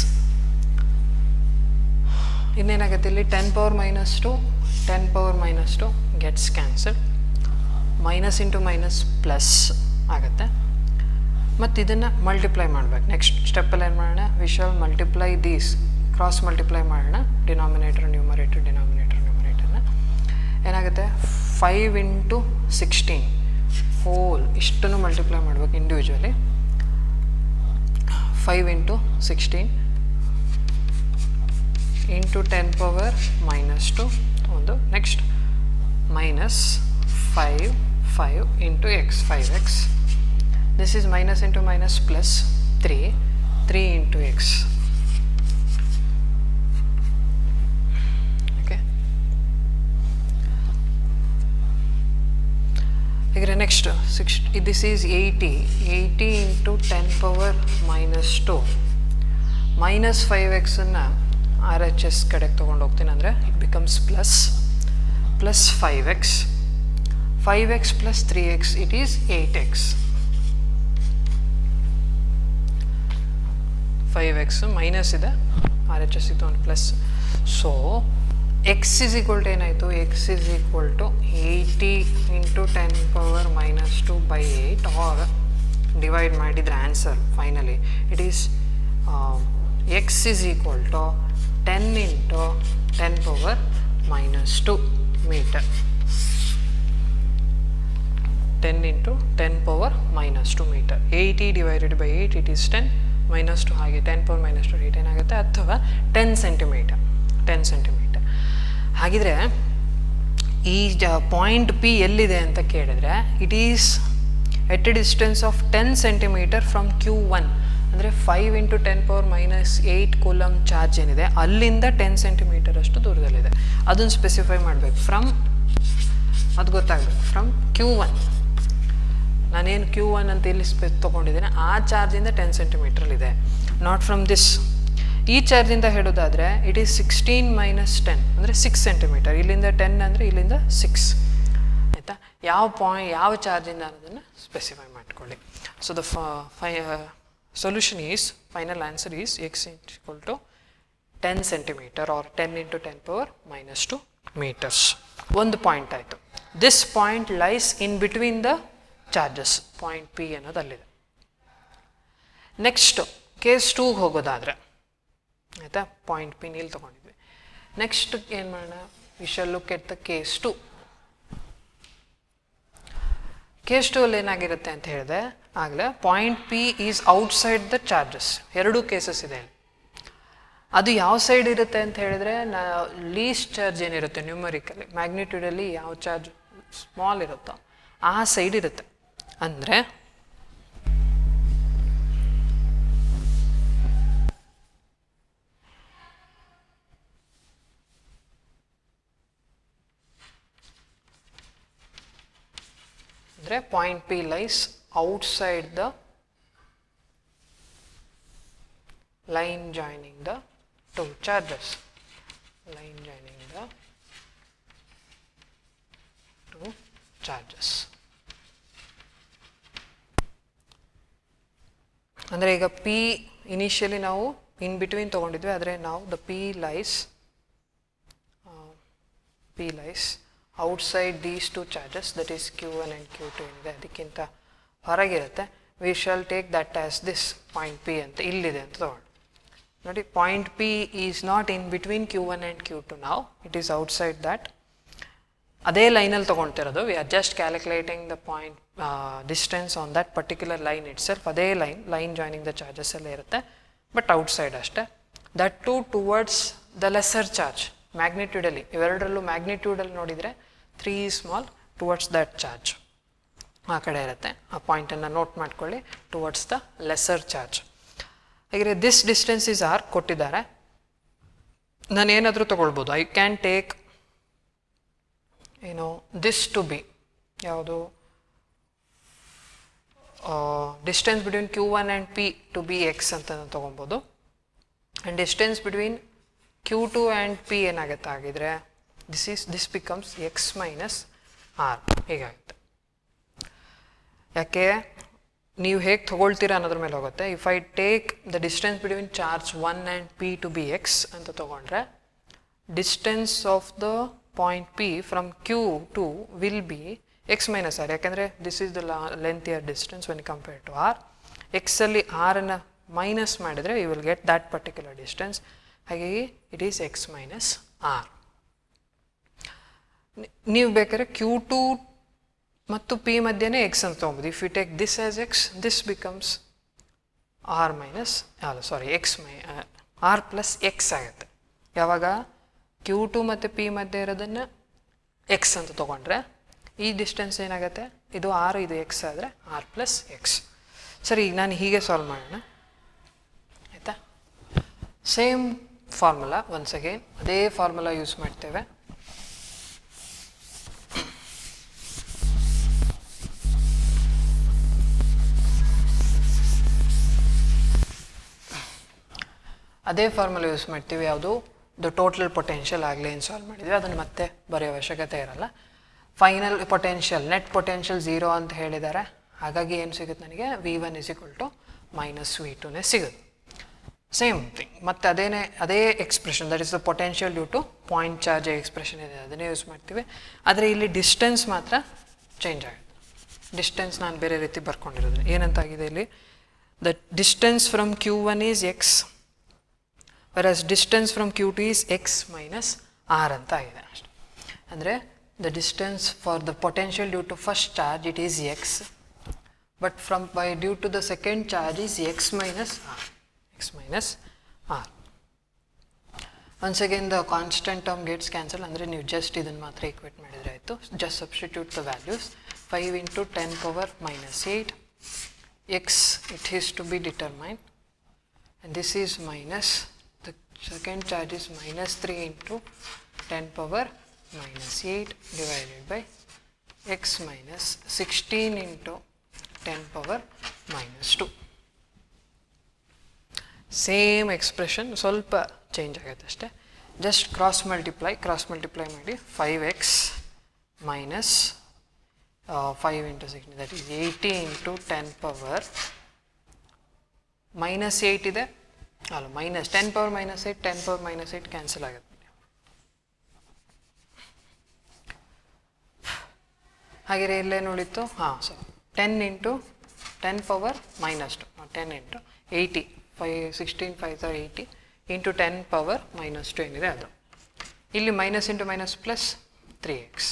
Speaker 1: ಇನ್ನೇನಾಗುತ್ತೆ ಇಲ್ಲಿ ten power minus two ten power minus two gets cancel minus into minus plus ಆಗುತ್ತೆ ಮತ್ತು ಇದನ್ನು multiply ಮಾಡಬೇಕು ನೆಕ್ಸ್ಟ್ ಸ್ಟೆಪ್ಪಲ್ಲಿ ಏನು ಮಾಡೋಣ we shall multiply these cross multiply ಮಾಡೋಣ ಡಿನಾಮಿನೇಟರ್ ನ್ಯೂಮರೇಟರ್ ಡಿನಾಮಿನೇಟರ್ ನ್ಯೂಮರೇಟರ್ನ ಏನಾಗುತ್ತೆ ಫೈವ್ ಇಂಟು ಸಿಕ್ಸ್ಟೀನ್ ಫೋಲ್ ಇಷ್ಟನ್ನು ಮಲ್ಟಿಪ್ಲೈ ಮಾಡ್ಬೇಕು individually five into sixteen into ten power minus two ಒಂದು next minus five five into x five x this is minus into minus plus three three into x okay ಈಗ next six this is eighty eighty into ten power minus two minus five ಎಕ್ಸನ್ನು R H S ಕಡೆಗೆ ತೊಗೊಂಡು ಹೋಗ್ತೀನಿ ಅಂದರೆ it becomes plus plus five x five x plus three X it is eight x five X minus ಇದೆ R H S ಇತ್ತು ಒಂದು plus so x is equal to ಏನಾಯಿತು x is equal to eighty into ten power minus two by eight or divide ಮಾಡಿದರೆ answer finally it is x is equal to ten into ten power minus two meter ten into ten power minus two meter eighty divided by eight it is ten minus two ಹಾಗೆ ten power minus two eight ಏನಾಗುತ್ತೆ ಅಥವಾ ten centimetre ten centimetre ಹಾಗಿದ್ರೆ ಈ point P ಎಲ್ಲಿದೆ ಅಂತ ಕೇಳಿದ್ರೆ it is at a distance of ten centimeter from Q one ಅಂದರೆ five into ten power minus eight coulomb charge ಏನಿದೆ ಅಲ್ಲಿಂದ ಟೆನ್ ಸೆಂಟಿಮೀಟರ್ ಅಷ್ಟು ದೂರದಲ್ಲಿದೆ ಅದನ್ನು ಸ್ಪೆಸಿಫೈ ಮಾಡಬೇಕು ಫ್ರಮ್ ಅದು ಗೊತ್ತಾಗಬೇಕು ಫ್ರಮ್ ಕ್ಯೂ ಒನ್ ನಾನೇನು ಕ್ಯೂ ಒನ್ ಅಂತ ಇಲ್ಲಿ ಸ್ಪೆ ತೊಗೊಂಡಿದ್ದೇನೆ ಆ ಚಾರ್ಜಿಂದ ಟೆನ್ ಸೆಂಟಿಮೀಟ್ರಲ್ಲಿದೆ ನಾಟ್ ಫ್ರಮ್ ದಿಸ್ ಈ ಚಾರ್ಜಿಂದ ಹೇಳೋದಾದರೆ it is sixteen minus ten ಅಂದರೆ ಸಿಕ್ಸ್ ಸೆಂಟಿಮೀಟರ್ ಇಲ್ಲಿಂದ ಟೆನ್ ಅಂದರೆ ಇಲ್ಲಿಂದ ಸಿಕ್ಸ್ ಆಯಿತಾ ಯಾವ ಪಾಯಿಂಟ್ ಯಾವ ಚಾರ್ಜಿಂದ ಅನ್ನೋದನ್ನು ಸ್ಪೆಸಿಫೈ ಮಾಡ್ಕೊಳ್ಳಿ so the fi solution is final answer is x equal to ten centimeter or ten into ten power minus two meters ಒಂದು ಪಾಯಿಂಟ್ ಆಯಿತು this point lies in between the charges point P ಅನ್ನೋದು ಅಲ್ಲಿದೆ next case ಟೂಗೆ ಹೋಗೋದಾದರೆ ಆಯಿತಾ point P ನೀಲ್ ತೊಗೊಂಡಿದ್ವಿ next ಏನು ಮಾಡೋಣ we shall look at the case two case two ಅಲ್ಲಿ ಏನಾಗಿರುತ್ತೆ ಅಂತ ಹೇಳಿದೆ ಆಗಲೇ point P is outside the charges ಎರಡೂ ಕೇಸಸ್ ಇದೆ ಇಲ್ಲಿ ಅದು ಯಾವ ಸೈಡ್ ಇರುತ್ತೆ ಅಂತ ಹೇಳಿದ್ರೆ ನಾ ಲೀಸ್ಟ್ ಚಾರ್ಜ್ ಏನಿರುತ್ತೆ ನ್ಯೂಮರಿಕಲಿ ಮ್ಯಾಗ್ನಿಟ್ಯೂಡಲ್ಲಿ ಯಾವ ಚಾರ್ಜ್ ಸ್ಮಾಲ್ ಇರುತ್ತೋ ಆ ಸೈಡ್ ಇರುತ್ತೆ ಅಂದರೆ ಅಂದರೆ point P lies outside the line joining the two charges line joining the two charges ಅಂದರೆ ಈಗ ಪಿ ಇನಿಷಿಯಲಿ ನಾವು ಇನ್ ಬಿಟ್ವೀನ್ ತೊಗೊಂಡಿದ್ವಿ ಆದರೆ ನಾವು the P lies P lies outside these two charges that is Q one and Q two ಏನಿದೆ ಅದಕ್ಕಿಂತ ಹೊರಗಿರುತ್ತೆ we shall take that as this point P ಅಂತ ಇಲ್ಲಿದೆ ಅಂತ ತಗೊಂಡು ನೋಡಿ point P is not in between Q one and Q two ನಾವು it is outside that ಅದೇ ಲೈನಲ್ಲಿ ತೊಗೊಳ್ತಿರೋದು we are just calculating the point distance on that particular line itself ಅದೇ line line joining the charges ಎಲ್ಲ ಇರುತ್ತೆ but outside ಅಷ್ಟೇ that to towards the lesser charge ಮ್ಯಾಗ್ನಿಟ್ಯೂಡಲ್ಲಿ ಇವೆರಡರಲ್ಲೂ ಮ್ಯಾಗ್ನಿಟ್ಯೂಡಲ್ಲಿ ನೋಡಿದರೆ three small towards that charge ಆ ಕಡೆ ಇರುತ್ತೆ ಆ ಪಾಯಿಂಟನ್ನು ನೋಟ್ ಮಾಡ್ಕೊಳ್ಳಿ ಟುವರ್ಡ್ಸ್ ದ ಲೆಸರ್ ಚಾರ್ಜ್ ಹಾಗೆ ದಿಸ್ ಡಿಸ್ಟೆನ್ಸ್ ಇಸ್ ಆರ್ ಕೊಟ್ಟಿದ್ದಾರೆ ನಾನು ಏನಾದರೂ ತೊಗೊಳ್ಬೋದು ಐ ಕ್ಯಾನ್ ಟೇಕ್ ಏನು ದಿಸ್ ಟು ಬಿ ಯಾವುದು distance between Q one and P to be X ಅಂತ ತೊಗೊಬೋದು and distance between Q two and P ಏನಾಗುತ್ತೆ ಆಗಿದ್ರೆ this is this becomes X minus R ಹೀಗಾಗುತ್ತೆ ಯಾಕೆ ನೀವು ಹೇಗೆ ತೊಗೊಳ್ತೀರಾ ಅನ್ನೋದ್ರ ಮೇಲೆ ಹೋಗುತ್ತೆ if I take the distance between charge one and P to be X ಅಂತ ತೊಗೊಂಡ್ರೆ distance of the point P from Q two will be X minus R ಯಾಕೆಂದರೆ this is the length here distance when compare to R ಎಕ್ಸಲ್ಲಿ ಆರನ್ನು minus ಮಾಡಿದರೆ you will get that particular distance ಹಾಗಾಗಿ it is X minus R ನೀವು ಬೇಕಾದ್ರೆ Q two ಮತ್ತು P ಮಧ್ಯೆನೇ X ಅಂತ ತೊಗೊಬೋದು if you take this as X this becomes R minus ಅಲ್ಲ sorry X my R plus X ಆಗುತ್ತೆ ಯಾವಾಗ ಕ್ಯೂ ಟು ಮತ್ತು ಪಿ ಮಧ್ಯೆ ಇರೋದನ್ನು ಎಕ್ಸ್ ಅಂತ ತೊಗೊಂಡ್ರೆ ಈ ಡಿಸ್ಟೆನ್ಸ್ ಏನಾಗುತ್ತೆ ಇದು ಆರು ಇದು ಎಕ್ಸ್ ಆದರೆ ಆರ್ ಪ್ಲಸ್ ಎಕ್ಸ್ ಸರಿ ಈಗ ನಾನು ಹೀಗೆ ಸಾಲ್ವ್ ಮಾಡೋಣ ಆಯಿತಾ ಸೇಮ್ ಫಾರ್ಮುಲಾ ಒನ್ಸ್ ಅಗೇನ್ ಅದೇ ಫಾರ್ಮುಲಾ ಯೂಸ್ ಮಾಡ್ತೇವೆ ಅದೇ ಫಾರ್ಮುಲಾ ಯೂಸ್ ಮಾಡ್ತೀವಿ ಯಾವುದು ದ ಟೋಟಲ್ ಪೊಟೆನ್ಷಿಯಲ್ ಆಗಲಿ ಏನು ಸಾಲ್ವ್ ಮಾಡಿದ್ವಿ ಅದನ್ನು ಮತ್ತೆ ಬರೆಯೋ ಅವಶ್ಯಕತೆ ಇರಲ್ಲ final potential net potential zero ಅಂತ ಹೇಳಿದ್ದಾರೆ ಹಾಗಾಗಿ ಏನು ಸಿಗುತ್ತೆ ನನಗೆ V one is equal to minus V ಟುನೇ ಸಿಗುತ್ತೆ ಸೇಮ್ ಥಿಂಗ್ ಮತ್ತು ಅದೇನೇ ಅದೇ expression that is the potential due to point charge expression ಇದೆ ಅದನ್ನೇ ಯೂಸ್ ಮಾಡ್ತೀವಿ ಆದರೆ ಇಲ್ಲಿ ಡಿಸ್ಟೆನ್ಸ್ ಮಾತ್ರ ಚೇಂಜ್ ಆಗುತ್ತೆ ಡಿಸ್ಟೆನ್ಸ್ ನಾನು ಬೇರೆ ರೀತಿ ಬರ್ಕೊಂಡಿರೋದು ಏನಂತಾಗಿದೆ ಇಲ್ಲಿ the distance from Q one is X whereas distance from Q2 is x minus r ಅಂತ ಆಗಿದೆ ಅಷ್ಟೆ ಅಂದರೆ the distance for the potential due to first charge it is X but from by due to the second charge is X minus R X minus R once again the constant term gets cancel ಅಂದರೆ ನೀವು just ಇದನ್ನು ಮಾತ್ರ equate ಮಾಡಿದರೆ ಆಯಿತು just substitute the values five into ten power minus eight X it is to be determine and this is minus the second charge is minus 3 into 10 power minus 8 divided by x minus 16 into 10 power minus 2 same expression ಸ್ವಲ್ಪ change ಆಗುತ್ತೆ ಅಷ್ಟೇ just cross multiply cross multiply ಮಾಡಿ five X minus five into sixteen that is eighty into ten power minus eight ಇದೆ ಅಲ್ಲ minus ten power minus eight ten power minus eight cancel ಆಗುತ್ತೆ ಹಾಗೆ ಇಲ್ಲೇನು ಉಳಿತು ಹಾಂ sir ten into ten power minus two ten into eighty five sixteen five sir eighty into ten power minus two ಏನಿದೆ ಅದು ಇಲ್ಲಿ minus into minus plus three X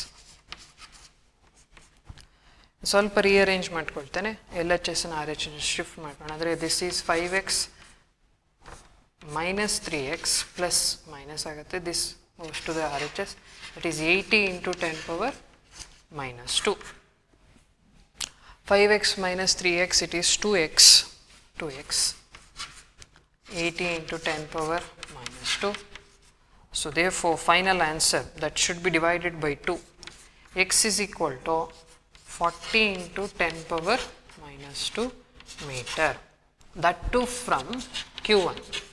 Speaker 1: ಸ್ವಲ್ಪ rearrange ಮಾಡ್ಕೊಳ್ತೇನೆ ಎಲ್ ಎಚ್ ಎಸ್ನ ಆರ್ ಎಚ್ ಶಿಫ್ಟ್ ಮಾಡ್ಕೊಂಡು ಅಂದರೆ this is five X minus three X plus minus ಆಗುತ್ತೆ this moves to the R H S that is eighty into ten power minus two five X minus three X it is two X two X eighty into ten power minus two so they for final answer that should be divided by to X is equal to 40 into 10 power minus 2 meter. That too from Q1.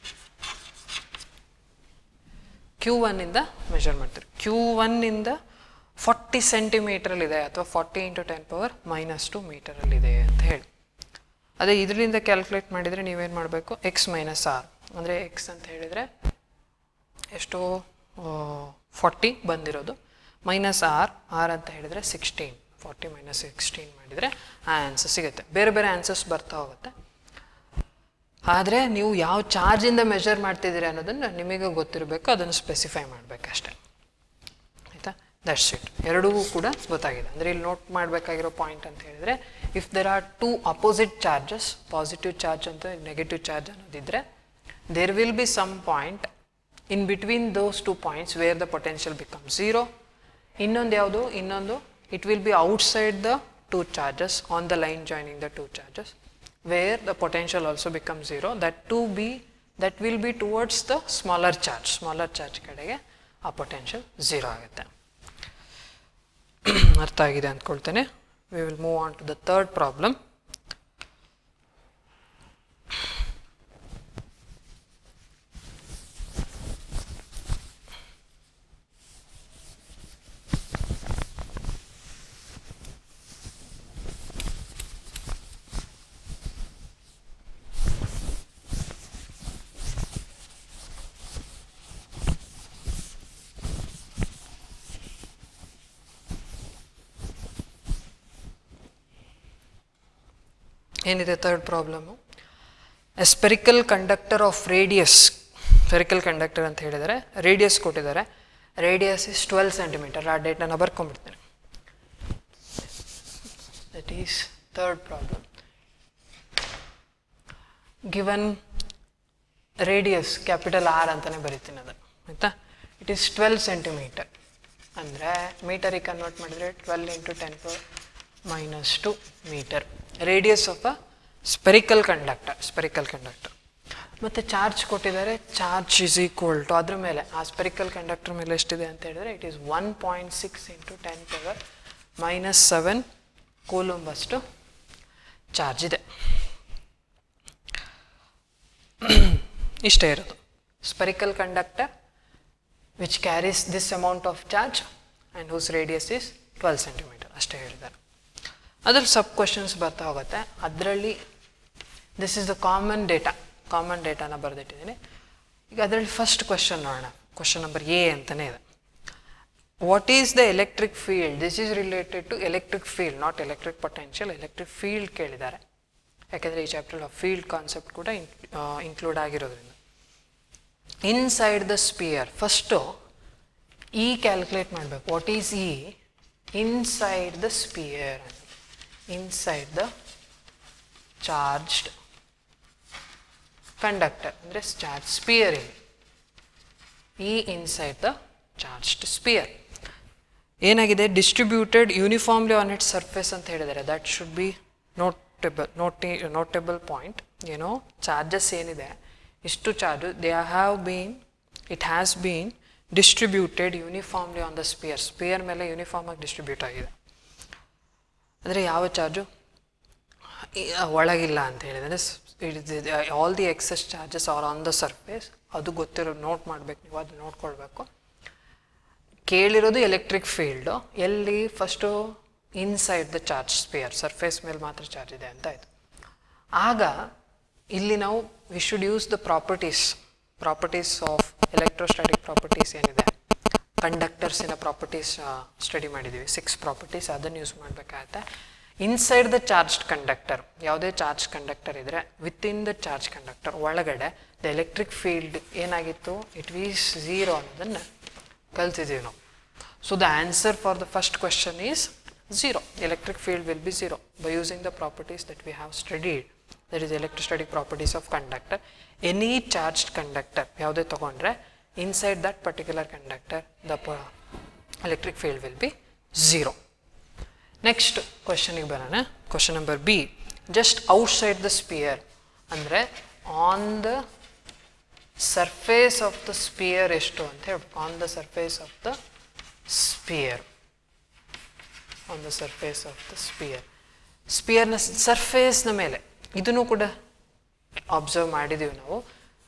Speaker 1: Q1 ಇಂದ measure ಮಾಡ್ತೀರಿ Q ಒನ್ನಿಂದ forty ಸೆಂಟಿಮೀಟ್ರಲ್ಲಿದೆ ಅಥವಾ forty into ten power minus two ಮೀಟರಲ್ಲಿದೆ ಅಂತ ಹೇಳಿ ಅದೇ ಇದರಿಂದ calculate ಮಾಡಿದರೆ ನೀವೇನು ಮಾಡಬೇಕು ಎಕ್ಸ್ ಮೈನಸ್ ಆರ್ ಅಂದರೆ ಎಕ್ಸ್ ಅಂತ ಹೇಳಿದರೆ ಎಷ್ಟೋ ಫಾರ್ಟಿ ಬಂದಿರೋದು ಮೈನಸ್ ಆರ್ ಆರ್ ಅಂತ ಹೇಳಿದರೆ ಸಿಕ್ಸ್ಟೀನ್ ಫಾರ್ಟಿ ಮೈನಸ್ ಸಿಕ್ಸ್ಟೀನ್ ಮಾಡಿದರೆ ಆ ಆನ್ಸರ್ ಸಿಗುತ್ತೆ ಬೇರೆ ಬೇರೆ ಆನ್ಸರ್ಸ್ ಬರ್ತಾ ಹೋಗುತ್ತೆ ಆದರೆ ನೀವು ಯಾವ ಚಾರ್ಜಿಂದ ಮೆಷರ್ ಮಾಡ್ತಿದ್ದೀರಿ ಅನ್ನೋದನ್ನು ನಿಮಗೆ ಗೊತ್ತಿರಬೇಕು ಅದನ್ನು ಸ್ಪೆಸಿಫೈ ಮಾಡಬೇಕಷ್ಟೆ ಆಯಿತಾ ದಟ್ಸ್ ಇಟ್ ಎರಡೂ ಕೂಡ ಗೊತ್ತಾಗಿದೆ ಅಂದರೆ ಇಲ್ಲಿ ನೋಟ್ ಮಾಡಬೇಕಾಗಿರೋ ಪಾಯಿಂಟ್ ಅಂತ ಹೇಳಿದರೆ if there are two opposite charges positive charge ಅಂತ ನೆಗೆಟಿವ್ ಚಾರ್ಜ್ ಅನ್ನೋದಿದ್ದರೆ there will be some point in between those two points where the potential become zero ಇನ್ನೊಂದು ಯಾವುದು ಇನ್ನೊಂದು it will be outside the two charges on the line joining the two charges where the potential also becomes zero that to be that will be towards the smaller charge smaller charge ಕಡೆಗೆ ಆ potential zero ಆಗುತ್ತೆ ಅರ್ಥ ಆಗಿದೆ ಅಂದ್ಕೊಳ್ತೇನೆ we will move on to the third problem ಏನಿದೆ third problem a spherical conductor of radius spherical conductor ಅಂತ ಹೇಳಿದರೆ radius ಕೊಟ್ಟಿದ್ದಾರೆ ರೇಡಿಯಸ್ ಇಸ್ ಟ್ವೆಲ್ ಸೆಂಟಿಮೀಟರ್ ಆ ಡೇಟನ್ನು ಬರ್ಕೊಂಡ್ಬಿಡ್ತಾರೆ that is third problem given radius capital R ಅಂತಲೇ ಬರಿತೀನಿ ಅದು ಆಯಿತಾ ಇಟ್ ಈಸ್ ಟ್ವೆಲ್ ಸೆಂಟಿಮೀಟರ್ ಅಂದರೆ ಮೀಟರಿಗೆ ಕನ್ವರ್ಟ್ ಮಾಡಿದರೆ twelve into ten power minus two metre radius of a spherical conductor spherical conductor ಮತ್ತು ಚಾರ್ಜ್ ಕೊಟ್ಟಿದ್ದಾರೆ ಚಾರ್ಜ್ ಇಸ್ ಈಕ್ವಲ್ ಟು ಅದ್ರ ಮೇಲೆ ಆ ಸ್ಪೆರಿಕಲ್ ಕಂಡಕ್ಟರ್ ಮೇಲೆ ಎಷ್ಟಿದೆ ಅಂತ ಹೇಳಿದ್ರೆ it is one point six into ten power minus seven ಕೂಲುಂಬಷ್ಟು ಚಾರ್ಜ್ ಇದೆ ಇಷ್ಟೇ ಇರೋದು spherical conductor which carries this amount of charge and whose radius is twelve centimetre ಅಷ್ಟೇ ಹೇಳಿದ್ದಾರೆ ಅದ್ರಲ್ಲಿ ಸಬ್ ಕ್ವಶನ್ಸ್ ಬರ್ತಾ ಹೋಗುತ್ತೆ ಅದರಲ್ಲಿ this is the common data common ಡೇಟಾನ ಬರೆದಿಟ್ಟಿದ್ದೀನಿ ಈಗ ಅದರಲ್ಲಿ ಫಸ್ಟ್ ಕ್ವಶನ್ ನೋಡೋಣ ಕ್ವಶನ್ ನಂಬರ್ ಎ ಅಂತಲೇ ಇದೆ what is the electric field this is related to electric field not electric potential electric field ಕೇಳಿದ್ದಾರೆ ಯಾಕೆಂದರೆ ಈ ಚಾಪ್ಟರ್ ಫೀಲ್ಡ್ ಕಾನ್ಸೆಪ್ಟ್ ಕೂಡ ಇನ್ಕ್ಲೂಡ್ ಆಗಿರೋದ್ರಿಂದ inside the sphere first E calculate ಮಾಡಬೇಕು what is E inside the sphere inside the charged conductor ಅಂದರೆ charge sphere ಇಲ್ಲಿ E inside the charged sphere ಏನಾಗಿದೆ distributed uniformly on it surface ಅಂತ ಹೇಳಿದ್ದಾರೆ that should be notable ನೋಟಿ notable point ಏನೋ charges ಏನಿದೆ ಇಷ್ಟು charge they have been it has been distributed uniformly on the sphere sphere ಮೇಲೆ uniform ಆಗಿ distribute ಆಗಿದೆ ಅಂದರೆ ಯಾವ ಚಾರ್ಜು ಈ- ಒಳಗಿಲ್ಲ ಅಂತ ಹೇಳಿದರೆ all the excess charges are on the surface ಅದು ಗೊತ್ತಿರೋ ನೋಟ್ ಮಾಡಬೇಕು ನೀವು ಅದು ನೋಡ್ಕೊಳ್ಬೇಕು ಕೇಳಿರೋದು ಎಲೆಕ್ಟ್ರಿಕ್ ಫೀಲ್ಡು ಎಲ್ಲಿ first inside the charge sphere surface ಮೇಲೆ ಮಾತ್ರ ಚಾರ್ಜ್ ಇದೆ ಅಂತ ಆಯಿತು ಆಗ ಇಲ್ಲಿ ನಾವು we should use the properties properties of electrostatic properties ಏನಿದೆ ಕಂಡಕ್ಟರ್ಸಿನ ಪ್ರಾಪರ್ಟೀಸ್ ಸ್ಟಡಿ ಮಾಡಿದ್ದೀವಿ ಸಿಕ್ಸ್ ಪ್ರಾಪರ್ಟೀಸ್ ಅದನ್ನು ಯೂಸ್ ಮಾಡಬೇಕಾಗತ್ತೆ ಇನ್ಸೈಡ್ ದ ಚಾರ್ಜ್ಡ್ ಕಂಡಕ್ಟರ್ ಯಾವುದೇ ಚಾರ್ಜ್ ಕಂಡಕ್ಟರ್ ಇದ್ದರೆ ವಿತಿನ್ ದ ಚಾರ್ಜ್ ಕಂಡಕ್ಟರ್ ಒಳಗಡೆ ದ ಎಲೆಕ್ಟ್ರಿಕ್ ಫೀಲ್ಡ್ ಏನಾಗಿತ್ತು ಇಟ್ ವೀಸ್ ಝೀರೋ ಅನ್ನೋದನ್ನು ಕಲ್ತಿದ್ದೀವಿ ನಾವು so the answer for the first question is zero electric field will be zero by using the properties that we have studied that is electrostatic properties of conductor any charged conductor ಯಾವುದೇ ತೊಗೊಂಡ್ರೆ inside that particular conductor the electric field will be zero next ಕ್ವಶನಿಗೆ ಬರೋಣ question number B just outside the sphere ಅಂದರೆ on the surface of the sphere ಎಷ್ಟು ಅಂತ ಹೇಳ್ಬೇಕು on the surface of the sphere on the surface of the sphere ಸ್ಪಿಯರ್ನ ಸರ್ಫೇಸ್ನ ಮೇಲೆ ಇದನ್ನು ಕೂಡ ಅಬ್ಸರ್ವ್ ಮಾಡಿದ್ದೀವಿ ನಾವು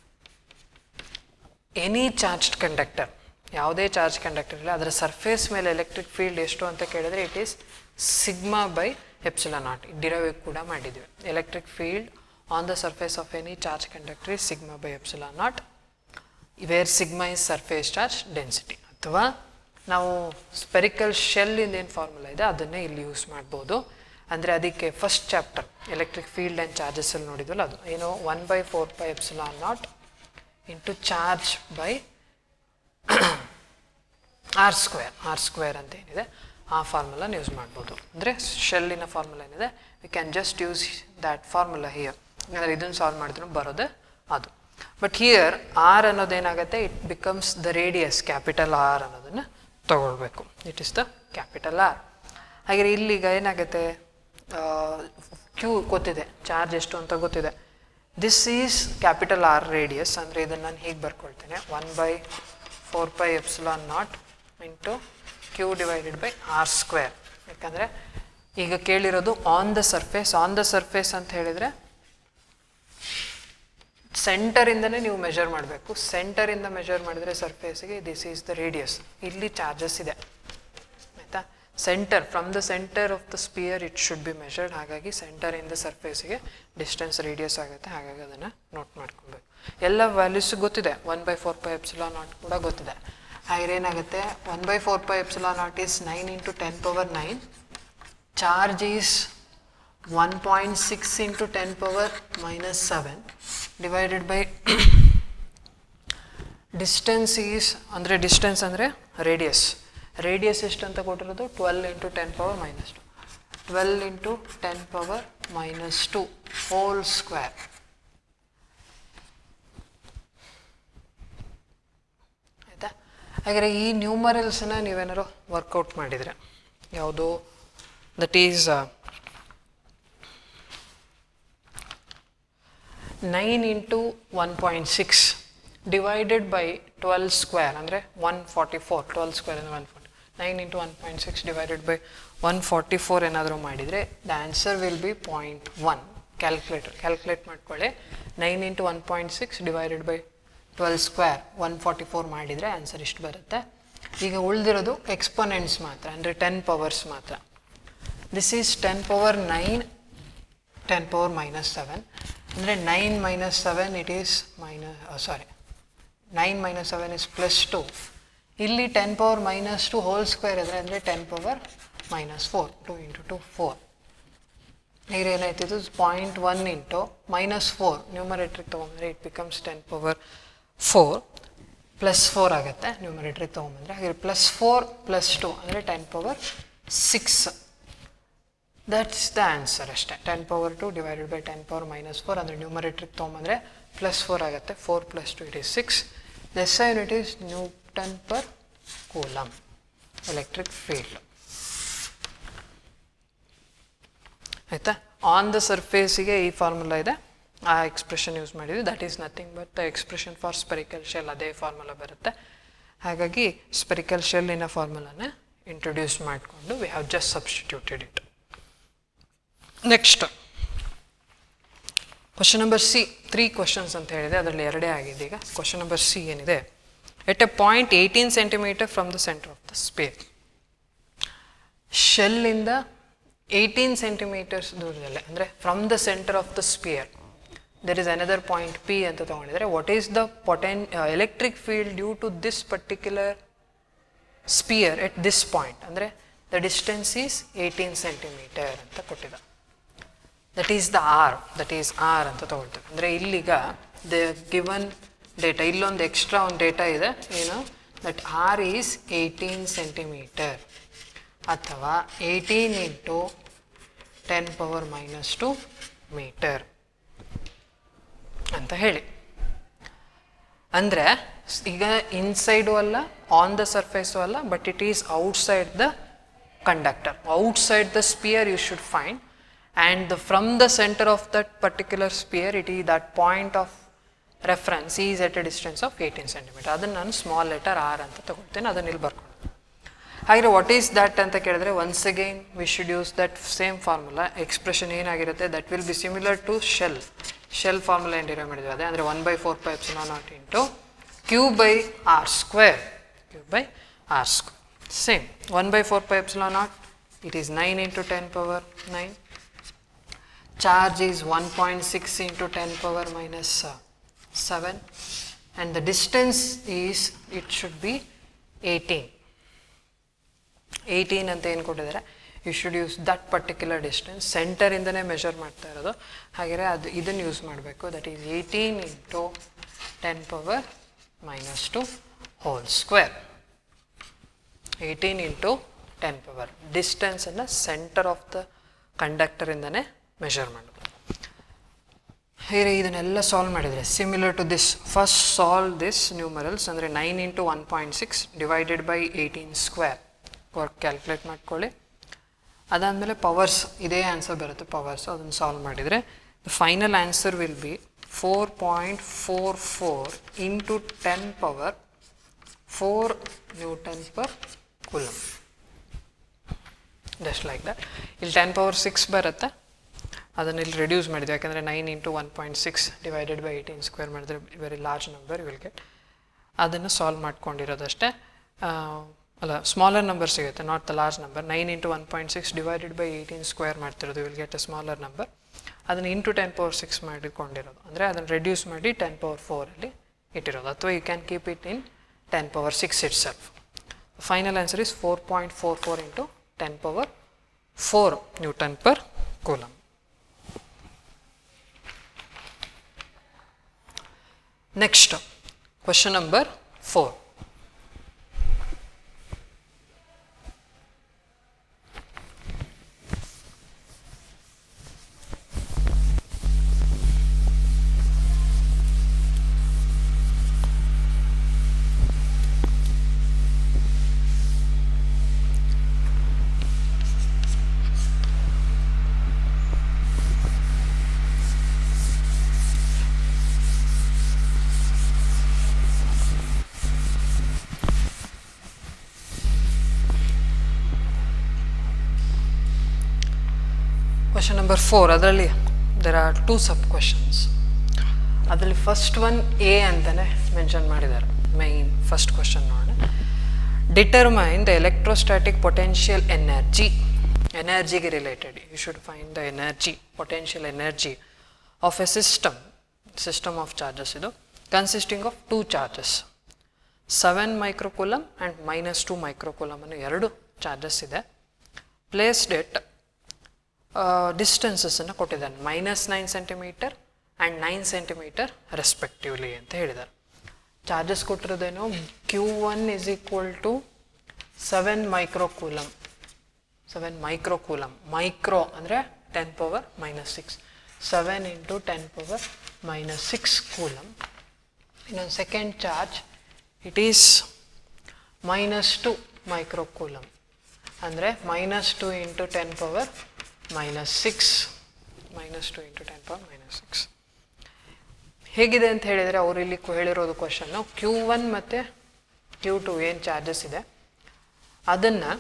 Speaker 1: ಎನಿ ಚಾರ್ಜ್ಡ್ ಕಂಡಕ್ಟರ್ ಯಾವುದೇ ಚಾರ್ಜ್ ಕಂಡಕ್ಟರ್ ಇಲ್ಲ ಅದರ ಸರ್ಫೇಸ್ ಮೇಲೆ ಎಲೆಕ್ಟ್ರಿಕ್ ಫೀಲ್ಡ್ ಎಷ್ಟು ಅಂತ ಕೇಳಿದರೆ it is sigma by epsilon naught derive ಕೂಡ ಮಾಡಿದ್ದೀವಿ electric field on the surface of any charge conductor is sigma by epsilon naught where sigma is surface charge density ಅಥವಾ ನಾವು ಸ್ಪೆರಿಕಲ್ ಶೆಲ್ಲಿಂದ ಏನು formula ಇದೆ ಅದನ್ನೇ ಇಲ್ಲಿ ಯೂಸ್ ಮಾಡ್ಬೋದು ಅಂದರೆ ಅದಕ್ಕೆ first chapter electric field and ಚಾರ್ಜಸಲ್ಲಿ ನೋಡಿದ್ವಲ್ಲ ಅದು ಏನು one by four by epsilon naught into charge by R square R square ಅಂತ ಏನಿದೆ ಆ ಫಾರ್ಮುಲಾನ ಯೂಸ್ ಮಾಡ್ಬೋದು ಅಂದರೆ ಶೆಲ್ಲಿನ ಫಾರ್ಮುಲಾ ಏನಿದೆ we can just use that formula here ಅಂದರೆ ಇದನ್ನು ಸಾಲ್ವ್ ಮಾಡಿದ್ರು ಬರೋದೇ ಅದು ಬಟ್ ಹಿಯರ್ ಆರ್ ಅನ್ನೋದೇನಾಗುತ್ತೆ it becomes the radius capital R ಅನ್ನೋದನ್ನು ತಗೊಳ್ಬೇಕು it is the capital R ಹಾಗೆ ಇಲ್ಲಿಗ ಏನಾಗುತ್ತೆ ಕ್ಯೂ ಗೊತ್ತಿದೆ ಚಾರ್ಜ್ ಎಷ್ಟು ಅಂತ ಗೊತ್ತಿದೆ this is capital R radius ಅಂದರೆ ಇದನ್ನು ನಾನು ಹೀಗೆ ಬರ್ಕೊಳ್ತೇನೆ one by four by epsilon naught into Q divided by R square ಯಾಕಂದರೆ ಈಗ ಕೇಳಿರೋದು on the surface on the surface ಅಂತ ಹೇಳಿದರೆ ಸೆಂಟರಿಂದನೇ ನೀವು ಮೆಷರ್ ಮಾಡಬೇಕು ಸೆಂಟರಿಂದ ಮೆಷರ್ ಮಾಡಿದರೆ ಸರ್ಫೇಸಿಗೆ ದಿಸ್ ಈಸ್ ದ ರೇಡಿಯಸ್ ಇಲ್ಲಿ ಚಾರ್ಜಸ್ ಇದೆ ಆಯಿತಾ centre from the centre of the sphere it should be measured ಹಾಗಾಗಿ ಸೆಂಟರಿಂದ ಸರ್ಫೇಸಿಗೆ ಡಿಸ್ಟೆನ್ಸ್ ರೇಡಿಯಸ್ ಆಗುತ್ತೆ ಹಾಗಾಗಿ ಅದನ್ನು ನೋಟ್ ಮಾಡ್ಕೊಬೇಕು ಎಲ್ಲ ವ್ಯಾಲ್ಯೂಸ್ ಗೊತ್ತಿದೆ one by four pi epsilon naught ಕೂಡ ಗೊತ್ತಿದೆ ಹಾಗೆ ಏನಾಗುತ್ತೆ one by four pi epsilon naught is nine into ten power nine charge is 1.6 into 10 power minus 7 divided by distance is ಅಂದರೆ ಡಿಸ್ಟೆನ್ಸ್ ಅಂದರೆ ರೇಡಿಯಸ್ ರೇಡಿಯಸ್ ಎಷ್ಟು ಅಂತ ಕೊಟ್ಟಿರೋದು twelve into ten power minus two twelve into ten power minus two whole square ಆಯಿತಾ ಹಾಗಾದರೆ ಈ ನ್ಯೂಮರಲ್ಸನ್ನ ನೀವೇನಾರು ವರ್ಕೌಟ್ ಮಾಡಿದರೆ ಯಾವುದು that is nine into one point six divided by twelve square ಅಂದರೆ one forty four twelve square ಅಂದರೆ one forty nine into one point six divided by one forty four ಏನಾದರೂ ಮಾಡಿದರೆ the answer will be point one calculator calculate ಮಾಡ್ಕೊಳ್ಳಿ nine into one point six divided by twelve square one forty four ಮಾಡಿದರೆ answer ಇಷ್ಟು ಬರುತ್ತೆ ಈಗ ಉಳಿದಿರೋದು exponents ಮಾತ್ರ ಅಂದರೆ ಟೆನ್ ಪವರ್ಸ್ ಮಾತ್ರ this is ten power nine ten power minus seven ಅಂದರೆ nine minus seven it is minus sorry nine minus seven is plus two ಇಲ್ಲಿ ten power minus two whole square ಇದ್ರೆ ಅಂದರೆ ten power minus four two into two four ಈಗ ಏನಾಯ್ತಿದ್ದು point one into minus four ನ್ಯೂಮರೇಟ್ರಿಗೆ ತೊಗೊಂಬಂದ್ರೆ it becomes ten power four plus four ಆಗುತ್ತೆ ನ್ಯೂಮರೇಟ್ರಿಗೆ ತೊಗೊಂಬಂದ್ರೆ ಹಾಗೆ ಪ್ಲಸ್ ಫೋರ್ ಪ್ಲಸ್ ಟು ಅಂದರೆ ten power six that's the answer ಅಷ್ಟೇ ten power two divided by ten power minus four ಅಂದರೆ ನ್ಯೂಮರೇಟ್ರಿಗೆ ತೊಗೊಂಬಂದರೆ ಪ್ಲಸ್ ಫೋರ್ ಆಗುತ್ತೆ four plus two it is six less unit is newton per coulomb electric field ಆಯಿತಾ on the ಸರ್ಫೇಸಿಗೆ ಈ formula ಇದೆ ಆ ಎಕ್ಸ್ಪ್ರೆಷನ್ ಯೂಸ್ ಮಾಡಿದ್ವಿ that is nothing but the expression for spherical shell ಅದೇ ಫಾರ್ಮುಲಾ ಬರುತ್ತೆ ಹಾಗಾಗಿ ಸ್ಪೆರಿಕಲ್ ಶೆಲ್ಲಿನ ಫಾರ್ಮುಲಾನ ಇಂಟ್ರೊಡ್ಯೂಸ್ ಮಾಡಿಕೊಂಡು we have just substituted it next question number C three questions ಅಂತ ಹೇಳಿದೆ ಅದರಲ್ಲಿ ಎರಡೇ ಆಗಿದೆ ಈಗ ಕ್ವಶನ್ ನಂಬರ್ ಸಿ ಏನಿದೆ at a point eighteen centimetre from the centre of the space ಶೆಲ್ಲಿಂದ ಏಯ್ಟೀನ್ ಸೆಂಟಿಮೀಟರ್ಸ್ ದೂರದಲ್ಲೇ ಅಂದರೆ from the centre of the sphere there is another point P ಅಂತ ತೊಗೊಂಡಿದ್ದಾರೆ what is the poten electric field due to this particular sphere at this point ಅಂದರೆ the distance is eighteen centimetre ಅಂತ ಕೊಟ್ಟಿದ್ದ that is the R that is R ಅಂತ ತೊಗೊಳ್ತೇವೆ ಅಂದರೆ ಇಲ್ಲಿಗ the given data ಇಲ್ಲೊಂದು ಎಕ್ಸ್ಟ್ರಾ ಒಂದು ಡೇಟಾ ಇದೆ ಏನು that R is eighteen centimetre ಅಥವಾ eighteen into ten power minus two metre ಅಂತ ಹೇಳಿ ಅಂದರೆ ಈಗ ಇನ್ಸೈಡು ಅಲ್ಲ ಆನ್ ದ ಸರ್ಫೇಸು ಅಲ್ಲ but it is outside the conductor outside the sphere you should find and the from the centre of that particular sphere it ಈ that point of reference is at a distance of eighteen centimetre ಅದನ್ನು ನಾನು small letter R ಅಂತ ತಗೊಳ್ತೇನೆ ಅದನ್ನು ಇಲ್ಲಿ ಬರ್ಕೊಂಡು ಹಾಗೆ what is that ಅಂತ ಕೇಳಿದ್ರೆ once again we should use that same formula expression ಏನಾಗಿರುತ್ತೆ that will be similar to shell shell formula ಏನು ಡಿರೈವ್ ಮಾಡಿದ್ವಿ ಅದೇ ಅಂದರೆ one by four pi epsilon naught into Q by R square Q by R square same one by four pi epsilon naught it is nine into ten power nine charge is 1.6 into 10 power minus uh, 7 and the distance is it should be 18 18 ಅಂತ ಏನು ಕೊಟ್ಟಿದ್ದಾರೆ you should use that particular distance ಸೆಂಟರಿಂದನೇ measure ಮಾಡ್ತಾ ಇರೋದು ಹಾಗೆಯೇ ಅದು ಇದನ್ನು use ಮಾಡಬೇಕು that is eighteen into ten power minus two whole square eighteen into ten power ಡಿಸ್ಟೆನ್ಸನ್ನು ಸೆಂಟರ್ ಆಫ್ ದ ಕಂಡಕ್ಟರಿಂದನೇ ಮೆಷರ್ ಮಾಡೋದು ಹೀಗೆ ಇದನ್ನೆಲ್ಲ ಸಾಲ್ವ್ ಮಾಡಿದರೆ similar to this first solve this numerals ಅಂದರೆ nine into one point six divided by eighteen square work calculate ಮಾಡ್ಕೊಳ್ಳಿ ಅದಾದಮೇಲೆ powers ಇದೇ ಆನ್ಸರ್ ಬರುತ್ತೆ ಪವರ್ಸ್ ಅದನ್ನು ಸಾಲ್ವ್ ಮಾಡಿದರೆ the final answer will be four point four four into ten power four newton per coulomb just like that ಇಲ್ಲಿ ten power six ಬರುತ್ತೆ ಅದನ್ನು ಇಲ್ಲಿ ರೆಡ್ಯೂಸ್ ಮಾಡಿದ್ವಿ ಯಾಕಂದರೆ nine into one point six divided by eighteen square ಮಾಡಿದ್ರೆ very large number will get ಅದನ್ನು ಸಾಲ್ವ್ ಮಾಡ್ಕೊಂಡಿರೋದಷ್ಟೇ ಅಲ್ಲ ಸ್ಮಾಲರ್ ನಂಬರ್ ಸಿಗುತ್ತೆ not the large number nine into one point six divided by eighteen square ಮಾಡ್ತಿರೋದು will get a smaller number ಅದನ್ನು into ten power six ಮಾಡಿಕೊಂಡಿರೋದು ಅಂದರೆ ಅದನ್ನು ರೆಡ್ಯೂಸ್ ಮಾಡಿ ಟೆನ್ ಪವರ್ ಫೋರಲ್ಲಿ ಇಟ್ಟಿರೋದು ಅಥವಾ you can keep it in ten power six itself final answer is four point four four into ten power four newton per coulomb next question number four question number four ಅದರಲ್ಲಿ there are two sub questions ಅದರಲ್ಲಿ first one A ಅಂತಲೇ mention ಮಾಡಿದ್ದಾರೆ main first question ನೋಡೋಣ determine the electrostatic potential energy ಎನರ್ಜಿಗೆ related you should find the energy potential energy of a system system of charges ಇದು consisting of two charges seven microcoulomb and minus two microcoulomb ಅನ್ನೋ ಎರಡು charges ಇದೆ placed it ಡಿಸ್ಟೆನ್ಸಸ್ಸನ್ನು ಕೊಟ್ಟಿದ್ದಾನೆ minus nine centimetre and nine centimetre respectively ಅಂತ ಹೇಳಿದ್ದಾರೆ charges ಕೊಟ್ಟಿರೋದೇನು Q one is equal to seven microcoulomb seven microcoulomb micro ಅಂದರೆ ten power minus six seven into ten power minus six coulomb ಇನ್ನೊಂದು second charge it is minus two microcoulomb ಅಂದರೆ minus two into ten power minus six minus two into ten power minus six ಹೇಗಿದೆ ಅಂತ ಹೇಳಿದರೆ ಅವರು ಇಲ್ಲಿ ಕು- ಹೇಳಿರೋದು question Q one ಮತ್ತು ಕ್ಯೂ ಟು ಏನು ಚಾರ್ಜಸ್ ಇದೆ ಅದನ್ನು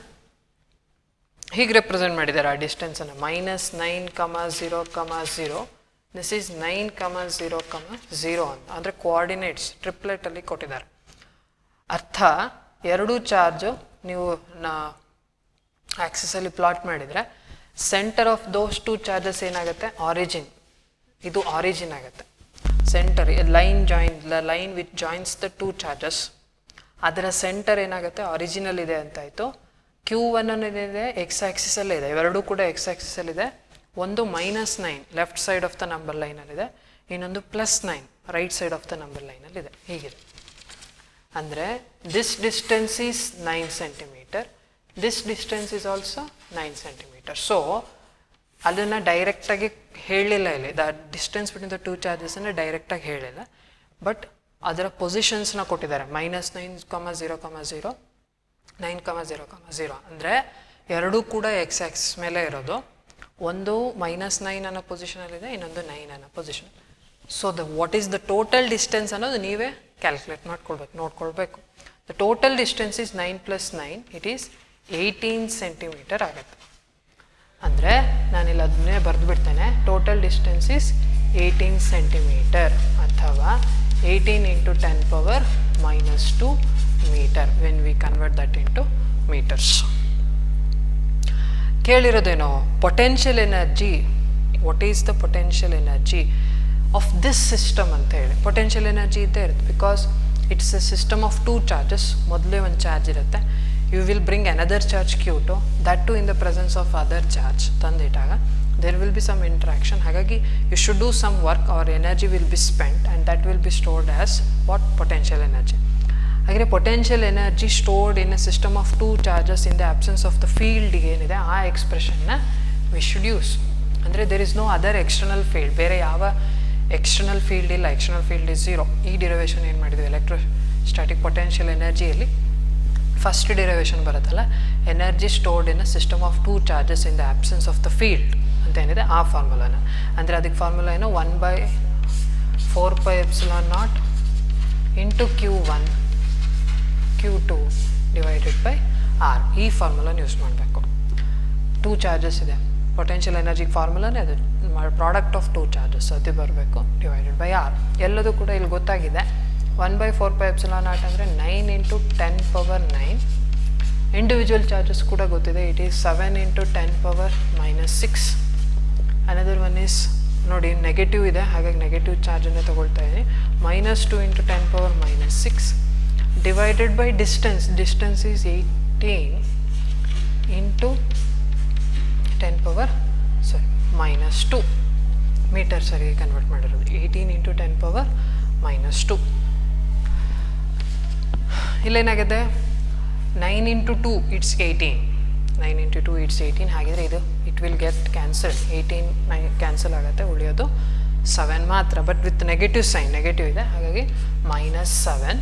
Speaker 1: ಹೀಗೆ ರೆಪ್ರೆಸೆಂಟ್ ಮಾಡಿದ್ದಾರೆ ಆ ಡಿಸ್ಟೆನ್ಸನ್ನು minus nine comma zero comma zero this is nine comma zero comma zero ಅಂತ ಅಂದರೆ ಕೋಆರ್ಡಿನೇಟ್ಸ್ ಟ್ರಿಪ್ಲೆಟಲ್ಲಿ ಕೊಟ್ಟಿದ್ದಾರೆ ಅರ್ಥ ಎರಡೂ ಚಾರ್ಜು ನೀವು ನಾ ಆಕ್ಸಿಸಲ್ಲಿ ಪ್ಲಾಟ್ ಮಾಡಿದರೆ centre of those two charges ಏನಾಗುತ್ತೆ ಆರಿಜಿನ್ ಇದು ಆರಿಜಿನ್ ಆಗುತ್ತೆ centre line join line with joins the two charges ಅದರ ಸೆಂಟರ್ ಏನಾಗುತ್ತೆ ಆರಿಜಿನಲ್ ಇದೆ ಅಂತಾಯಿತು ಕ್ಯೂ ಒನ್ ಅನ್ನೋದಿದೆ ಎಕ್ಸ್ ಆಕ್ಸಿಸಲ್ಲೇ ಇದೆ ಇವೆರಡೂ ಕೂಡ ಎಕ್ಸ್ ಆಕ್ಸಿಸಲ್ಲಿದೆ ಒಂದು minus nine left side of the number ಲೈನಲ್ಲಿದೆ ಇನ್ನೊಂದು plus nine right side of the number ಲೈನಲ್ಲಿದೆ ಹೀಗಿದೆ ಅಂದರೆ this distance is nine centimetre this distance is also nine centimetre so ಅದನ್ನು ಡೈರೆಕ್ಟಾಗಿ ಹೇಳಲಿಲ್ಲ ಇಲ್ಲಿ the distance between the two ಚಾರ್ಜಸನ್ನು ಡೈರೆಕ್ಟಾಗಿ ಹೇಳಿಲ್ಲ ಬಟ್ ಅದರ ಪೊಸಿಷನ್ಸ್ನ ಕೊಟ್ಟಿದ್ದಾರೆ minus nine comma zero comma zero nine comma zero comma zero ಅಂದರೆ ಎರಡೂ ಕೂಡ ಎಕ್ಸ್ ಆಕ್ಸಿಸ್ ಮೇಲೆ ಇರೋದು ಒಂದು ಮೈನಸ್ ನೈನ್ ಅನ್ನೋ ಪೊಸಿಷನಲ್ಲಿದೆ ಇನ್ನೊಂದು ನೈನ್ ಅನ್ನೋ position so the what is the total distance ಅನ್ನೋದು ನೀವೇ ಕ್ಯಾಲ್ಕುಲೇಟ್ ಮಾಡ್ಕೊಳ್ಬೇಕು ನೋಡ್ಕೊಳ್ಬೇಕು the total distance is nine plus nine it is eighteen centimetre ಆಗುತ್ತೆ ಅಂದರೆ ನಾನಿಲ್ಲಿ ಅದನ್ನೇ ಬರೆದು ಬಿಡ್ತೇನೆ total distance is eighteen centimetre ಅಥವಾ eighteen into ten power minus two metre when we convert that into metres ಕೇಳಿರೋದೇನೋ potential energy what is the potential energy of this system ಅಂತ ಹೇಳಿ ಪೊಟೆನ್ಷಿಯಲ್ ಎನರ್ಜಿ ಇದ್ದೇ ಇರುತ್ತೆ because it's a system of two charges ಮೊದಲೇ ಒಂದು charge ಇರುತ್ತೆ you will bring another charge Q two that to in the presence of other charge ತಂದಿಟ್ಟಾಗ there will be some interaction ಹಾಗಾಗಿ you should do some work our energy will be spend and that will be stored as what potential energy ಹಾಗೆ potential energy stored in a system of two charges in the absence of the field ಏನಿದೆ ಆ ಎಕ್ಸ್ಪ್ರೆಷನ್ನ we should use ಅಂದರೆ there is no other external field ಬೇರೆ ಯಾವ external field ಇಲ್ಲ external field is zero ಈ derivation ಏನು ಮಾಡಿದ್ವಿ electrostatic potential ಎನರ್ಜಿಯಲ್ಲಿ ಫಸ್ಟ್ ಡಿರವೇಷನ್ ಬರುತ್ತಲ್ಲ energy stored in a system of two charges in the absence of the field ಅಂತ ಏನಿದೆ ಆ ಫಾರ್ಮುಲಾನ ಅಂದರೆ ಅದಕ್ಕೆ ಫಾರ್ಮುಲಾ ಏನು one by four by epsilon naught into Q one Q two divided by R ಈ ಫಾರ್ಮುಲಾನ ಯೂಸ್ ಮಾಡಬೇಕು ಟೂ ಚಾರ್ಜಸ್ ಇದೆ ಪೊಟೆನ್ಷಿಯಲ್ ಎನರ್ಜಿಗೆ ಫಾರ್ಮುಲಾನೇ ಅದು ಪ್ರಾಡಕ್ಟ್ ಆಫ್ ಟೂ ಚಾರ್ಜಸ್ ಅದು ಬರಬೇಕು ಡಿವೈಡೆಡ್ ಬೈ ಆರ್ ಎಲ್ಲದೂ ಕೂಡ ಇಲ್ಲಿ ಗೊತ್ತಾಗಿದೆ one by four by epsilon naught ಅಂದರೆ nine into ten power nine individual charges ಕೂಡ ಗೊತ್ತಿದೆ it is seven into ten power minus six another one is ನೋಡಿ ನೆಗೆಟಿವ್ ಇದೆ ಹಾಗಾಗಿ ನೆಗೆಟಿವ್ ಚಾರ್ಜನ್ನೇ ತೊಗೊಳ್ತಾ ಇದ್ದೀನಿ minus two into ten power minus six divided by distance distance is eighteen into ten power sorry minus two metre ಸರಿಗೆ convert ಮಾಡಿರೋದು eighteen into ten power minus two ಇಲ್ಲೇನಾಗಿದೆ nine into two it's eighteen nine into two it's eighteen ಹಾಗಿದ್ರೆ ಇದು it will get cancel eighteen ನೈ cancel ಆಗುತ್ತೆ ಉಳಿಯೋದು seven ಮಾತ್ರ but with negative sign negative ಇದೆ ಹಾಗಾಗಿ ಮೈನಸ್ ಸೆವೆನ್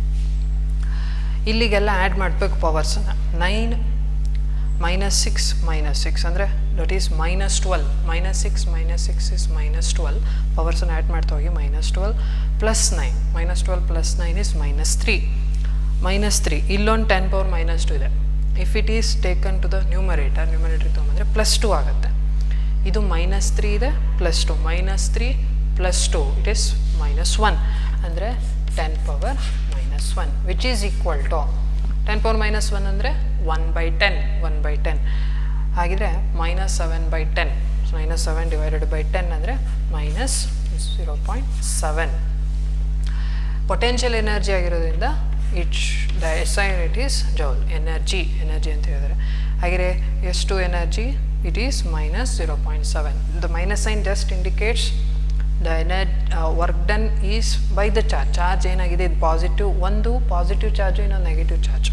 Speaker 1: ಇಲ್ಲಿಗೆಲ್ಲ ಆ್ಯಡ್ ಮಾಡಬೇಕು ಪವರ್ಸನ್ನು nine minus six minus six ಅಂದರೆ that is minus twelve minus six minus six is minus twelve ಪವರ್ಸನ್ನು ಆ್ಯಡ್ ಮಾಡ್ತಾ ಹೋಗಿ minus twelve plus nine minus twelve plus nine is minus three minus three ಇಲ್ಲೊಂದು ten power minus two ಇದೆ if it is taken to the numerator numerator ತೊಗೊಂಬಂದರೆ plus two ಆಗುತ್ತೆ ಇದು minus three ಇದೆ plus two minus three plus two it is minus one ಅಂದರೆ ten power minus one which is equal to ten power minus one ಅಂದರೆ one by ten one by ten ಹಾಗಿದ್ರೆ minus seven by ten minus seven divided by ten ಅಂದರೆ minus zero point seven potential energy ಆಗಿರೋದ್ರಿಂದ it's the S I unit is joule energy energy ಅಂತ ಹೇಳಿದರೆ ಹಾಗೆ ಎಷ್ಟು energy it is minus zero point seven the minus sign just indicates the ಎನರ್ work done is by the charge charge ಏನಾಗಿದೆ ಇದು positive ಒಂದು positive charge ಇನ್ನೊಂದು negative charge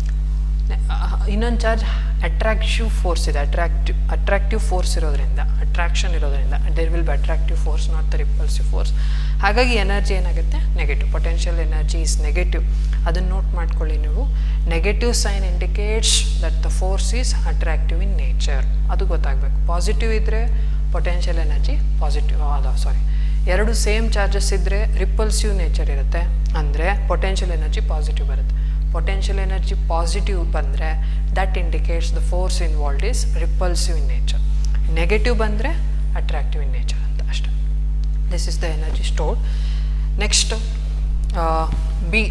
Speaker 1: ಇನ್ನೊಂದು ಚಾರ್ಜ್ ಅಟ್ರಾಕ್ಟಿವ್ ಫೋರ್ಸ್ ಇದೆ ಅಟ್ರಾಕ್ಟಿವ್ ಅಟ್ರಾಕ್ಟಿವ್ ಫೋರ್ಸ್ ಇರೋದ್ರಿಂದ attraction ಇರೋದ್ರಿಂದ there will be attractive force not the repulsive force ಹಾಗಾಗಿ ಎನರ್ಜಿ ಏನಾಗುತ್ತೆ negative potential energy is negative ಅದನ್ನು ನೋಟ್ ಮಾಡ್ಕೊಳ್ಳಿ ನೀವು negative sign indicates that the force is attractive in nature ಅದು ಗೊತ್ತಾಗಬೇಕು ಪಾಸಿಟಿವ್ ಇದ್ದರೆ ಪೊಟೆನ್ಷಿಯಲ್ ಎನರ್ಜಿ ಪಾಸಿಟಿವ್ ಅದ ಸಾರಿ ಎರಡು ಸೇಮ್ ಚಾರ್ಜಸ್ ಇದ್ದರೆ ರಿಪಲ್ಸಿವ್ ನೇಚರ್ ಇರುತ್ತೆ ಅಂದರೆ ಪೊಟೆನ್ಷಿಯಲ್ ಎನರ್ಜಿ ಪಾಸಿಟಿವ್ ಬರುತ್ತೆ ಪೊಟೆನ್ಷಿಯಲ್ ಎನರ್ಜಿ ಪಾಸಿಟಿವ್ ಬಂದರೆ that indicates the force involved is repulsive in nature negative ಬಂದರೆ ಅಟ್ರಾಕ್ಟಿವ್ ಇನ್ ನೇಚರ್ ಅಂತ ಅಷ್ಟೆ this is the energy stored next B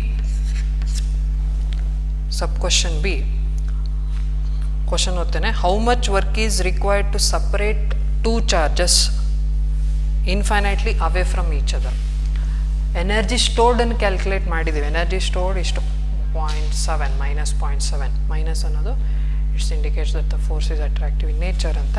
Speaker 1: sub question B question ಓದ್ತೇನೆ how much work is required to separate two charges infinitely away from each other energy ಸ್ಟೋರ್ಡನ್ನು calculate ಮಾಡಿದ್ದೀವಿ energy stored ಇಷ್ಟು point seven minus point seven minus ಅನ್ನೋದು it's indicates that the force is attractive in nature ಅಂತ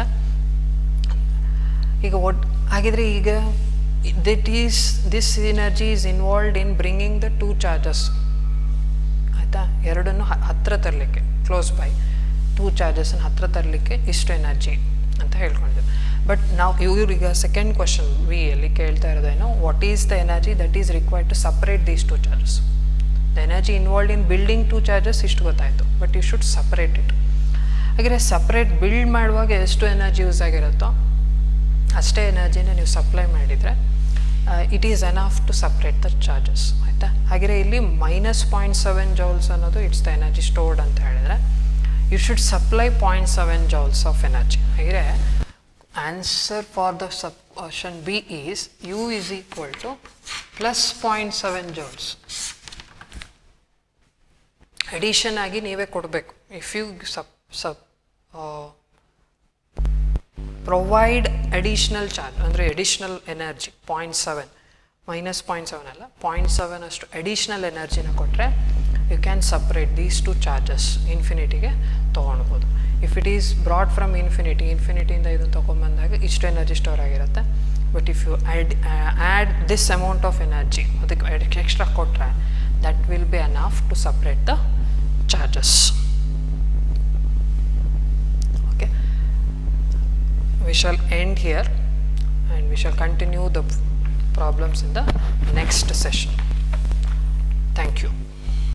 Speaker 1: ಈಗ ಒಟ್ ಹಾಗಿದ್ರೆ ಈಗ ದಿಟ್ is this energy is involved in bringing the two charges ಆಯಿತಾ ಎರಡನ್ನು ಹತ್ತಿರ ತರಲಿಕ್ಕೆ ಕ್ಲೋಸ್ ಬೈ ಟೂ ಚಾರ್ಜಸ್ನ ಹತ್ತಿರ ತರಲಿಕ್ಕೆ ಇಷ್ಟು ಎನರ್ಜಿ ಅಂತ ಹೇಳ್ಕೊಂಡಿದ್ದೆ ಬಟ್ ನಾವು ಇವ್ರೀಗ ಸೆಕೆಂಡ್ ಕ್ವಶನ್ ವಿ ಅಲ್ಲಿ ಕೇಳ್ತಾ ಇರೋದೇನು what is the energy that is required to separate these two charges the energy involved in building two charges ಇಷ್ಟು ಗೊತ್ತಾಯಿತು but you should separate it ಹಾಗೆ ಸಪ್ರೇಟ್ ಬಿಲ್ಡ್ ಮಾಡುವಾಗ ಎಷ್ಟು ಎನರ್ಜಿ ಯೂಸ್ ಆಗಿರುತ್ತೋ ಅಷ್ಟೇ ಎನರ್ಜಿನ ನೀವು ಸಪ್ಲೈ ಮಾಡಿದರೆ it is enough to separate the charges ಆಯಿತಾ ಹಾಗೆ ಇಲ್ಲಿ ಮೈನಸ್ ಪಾಯಿಂಟ್ ಸೆವೆನ್ ಜೌಲ್ಸ್ ಅನ್ನೋದು ಇಟ್ಸ್ ದ ಎನರ್ಜಿ ಸ್ಟೋರ್ಡ್ ಅಂತ ಹೇಳಿದರೆ you should supply point seven joules of energy ಹಾಗೆ answer for the sub option B is U is equal to plus point seven joules addition ಆಗಿ ನೀವೇ ಕೊಡಬೇಕು if you ಸಪ್ ಸಪ್ provide additional charge ಅಂದರೆ additional energy point seven minus point seven ಅಲ್ಲ point seven ಅಷ್ಟು additional ಎನರ್ಜಿನ ಕೊಟ್ಟರೆ you can separate these two charges ಇನ್ಫಿನಿಟಿಗೆ ತೊಗೊಳ್ಬೋದು if it is brought from infinity ಇನ್ಫಿನಿಟಿಯಿಂದ ಇದನ್ನು ತೊಗೊಂಬಂದಾಗ ಇಷ್ಟು ಎನರ್ಜಿ ಸ್ಟೋರ್ ಆಗಿರುತ್ತೆ but if you add add this amount of energy ಅದಕ್ಕೆ ಎಕ್ಸ್ಟ್ರಾ ಕೊಟ್ಟರೆ that will be enough to separate the charges okay we shall end here and we shall continue the problems in the next session. Thank you.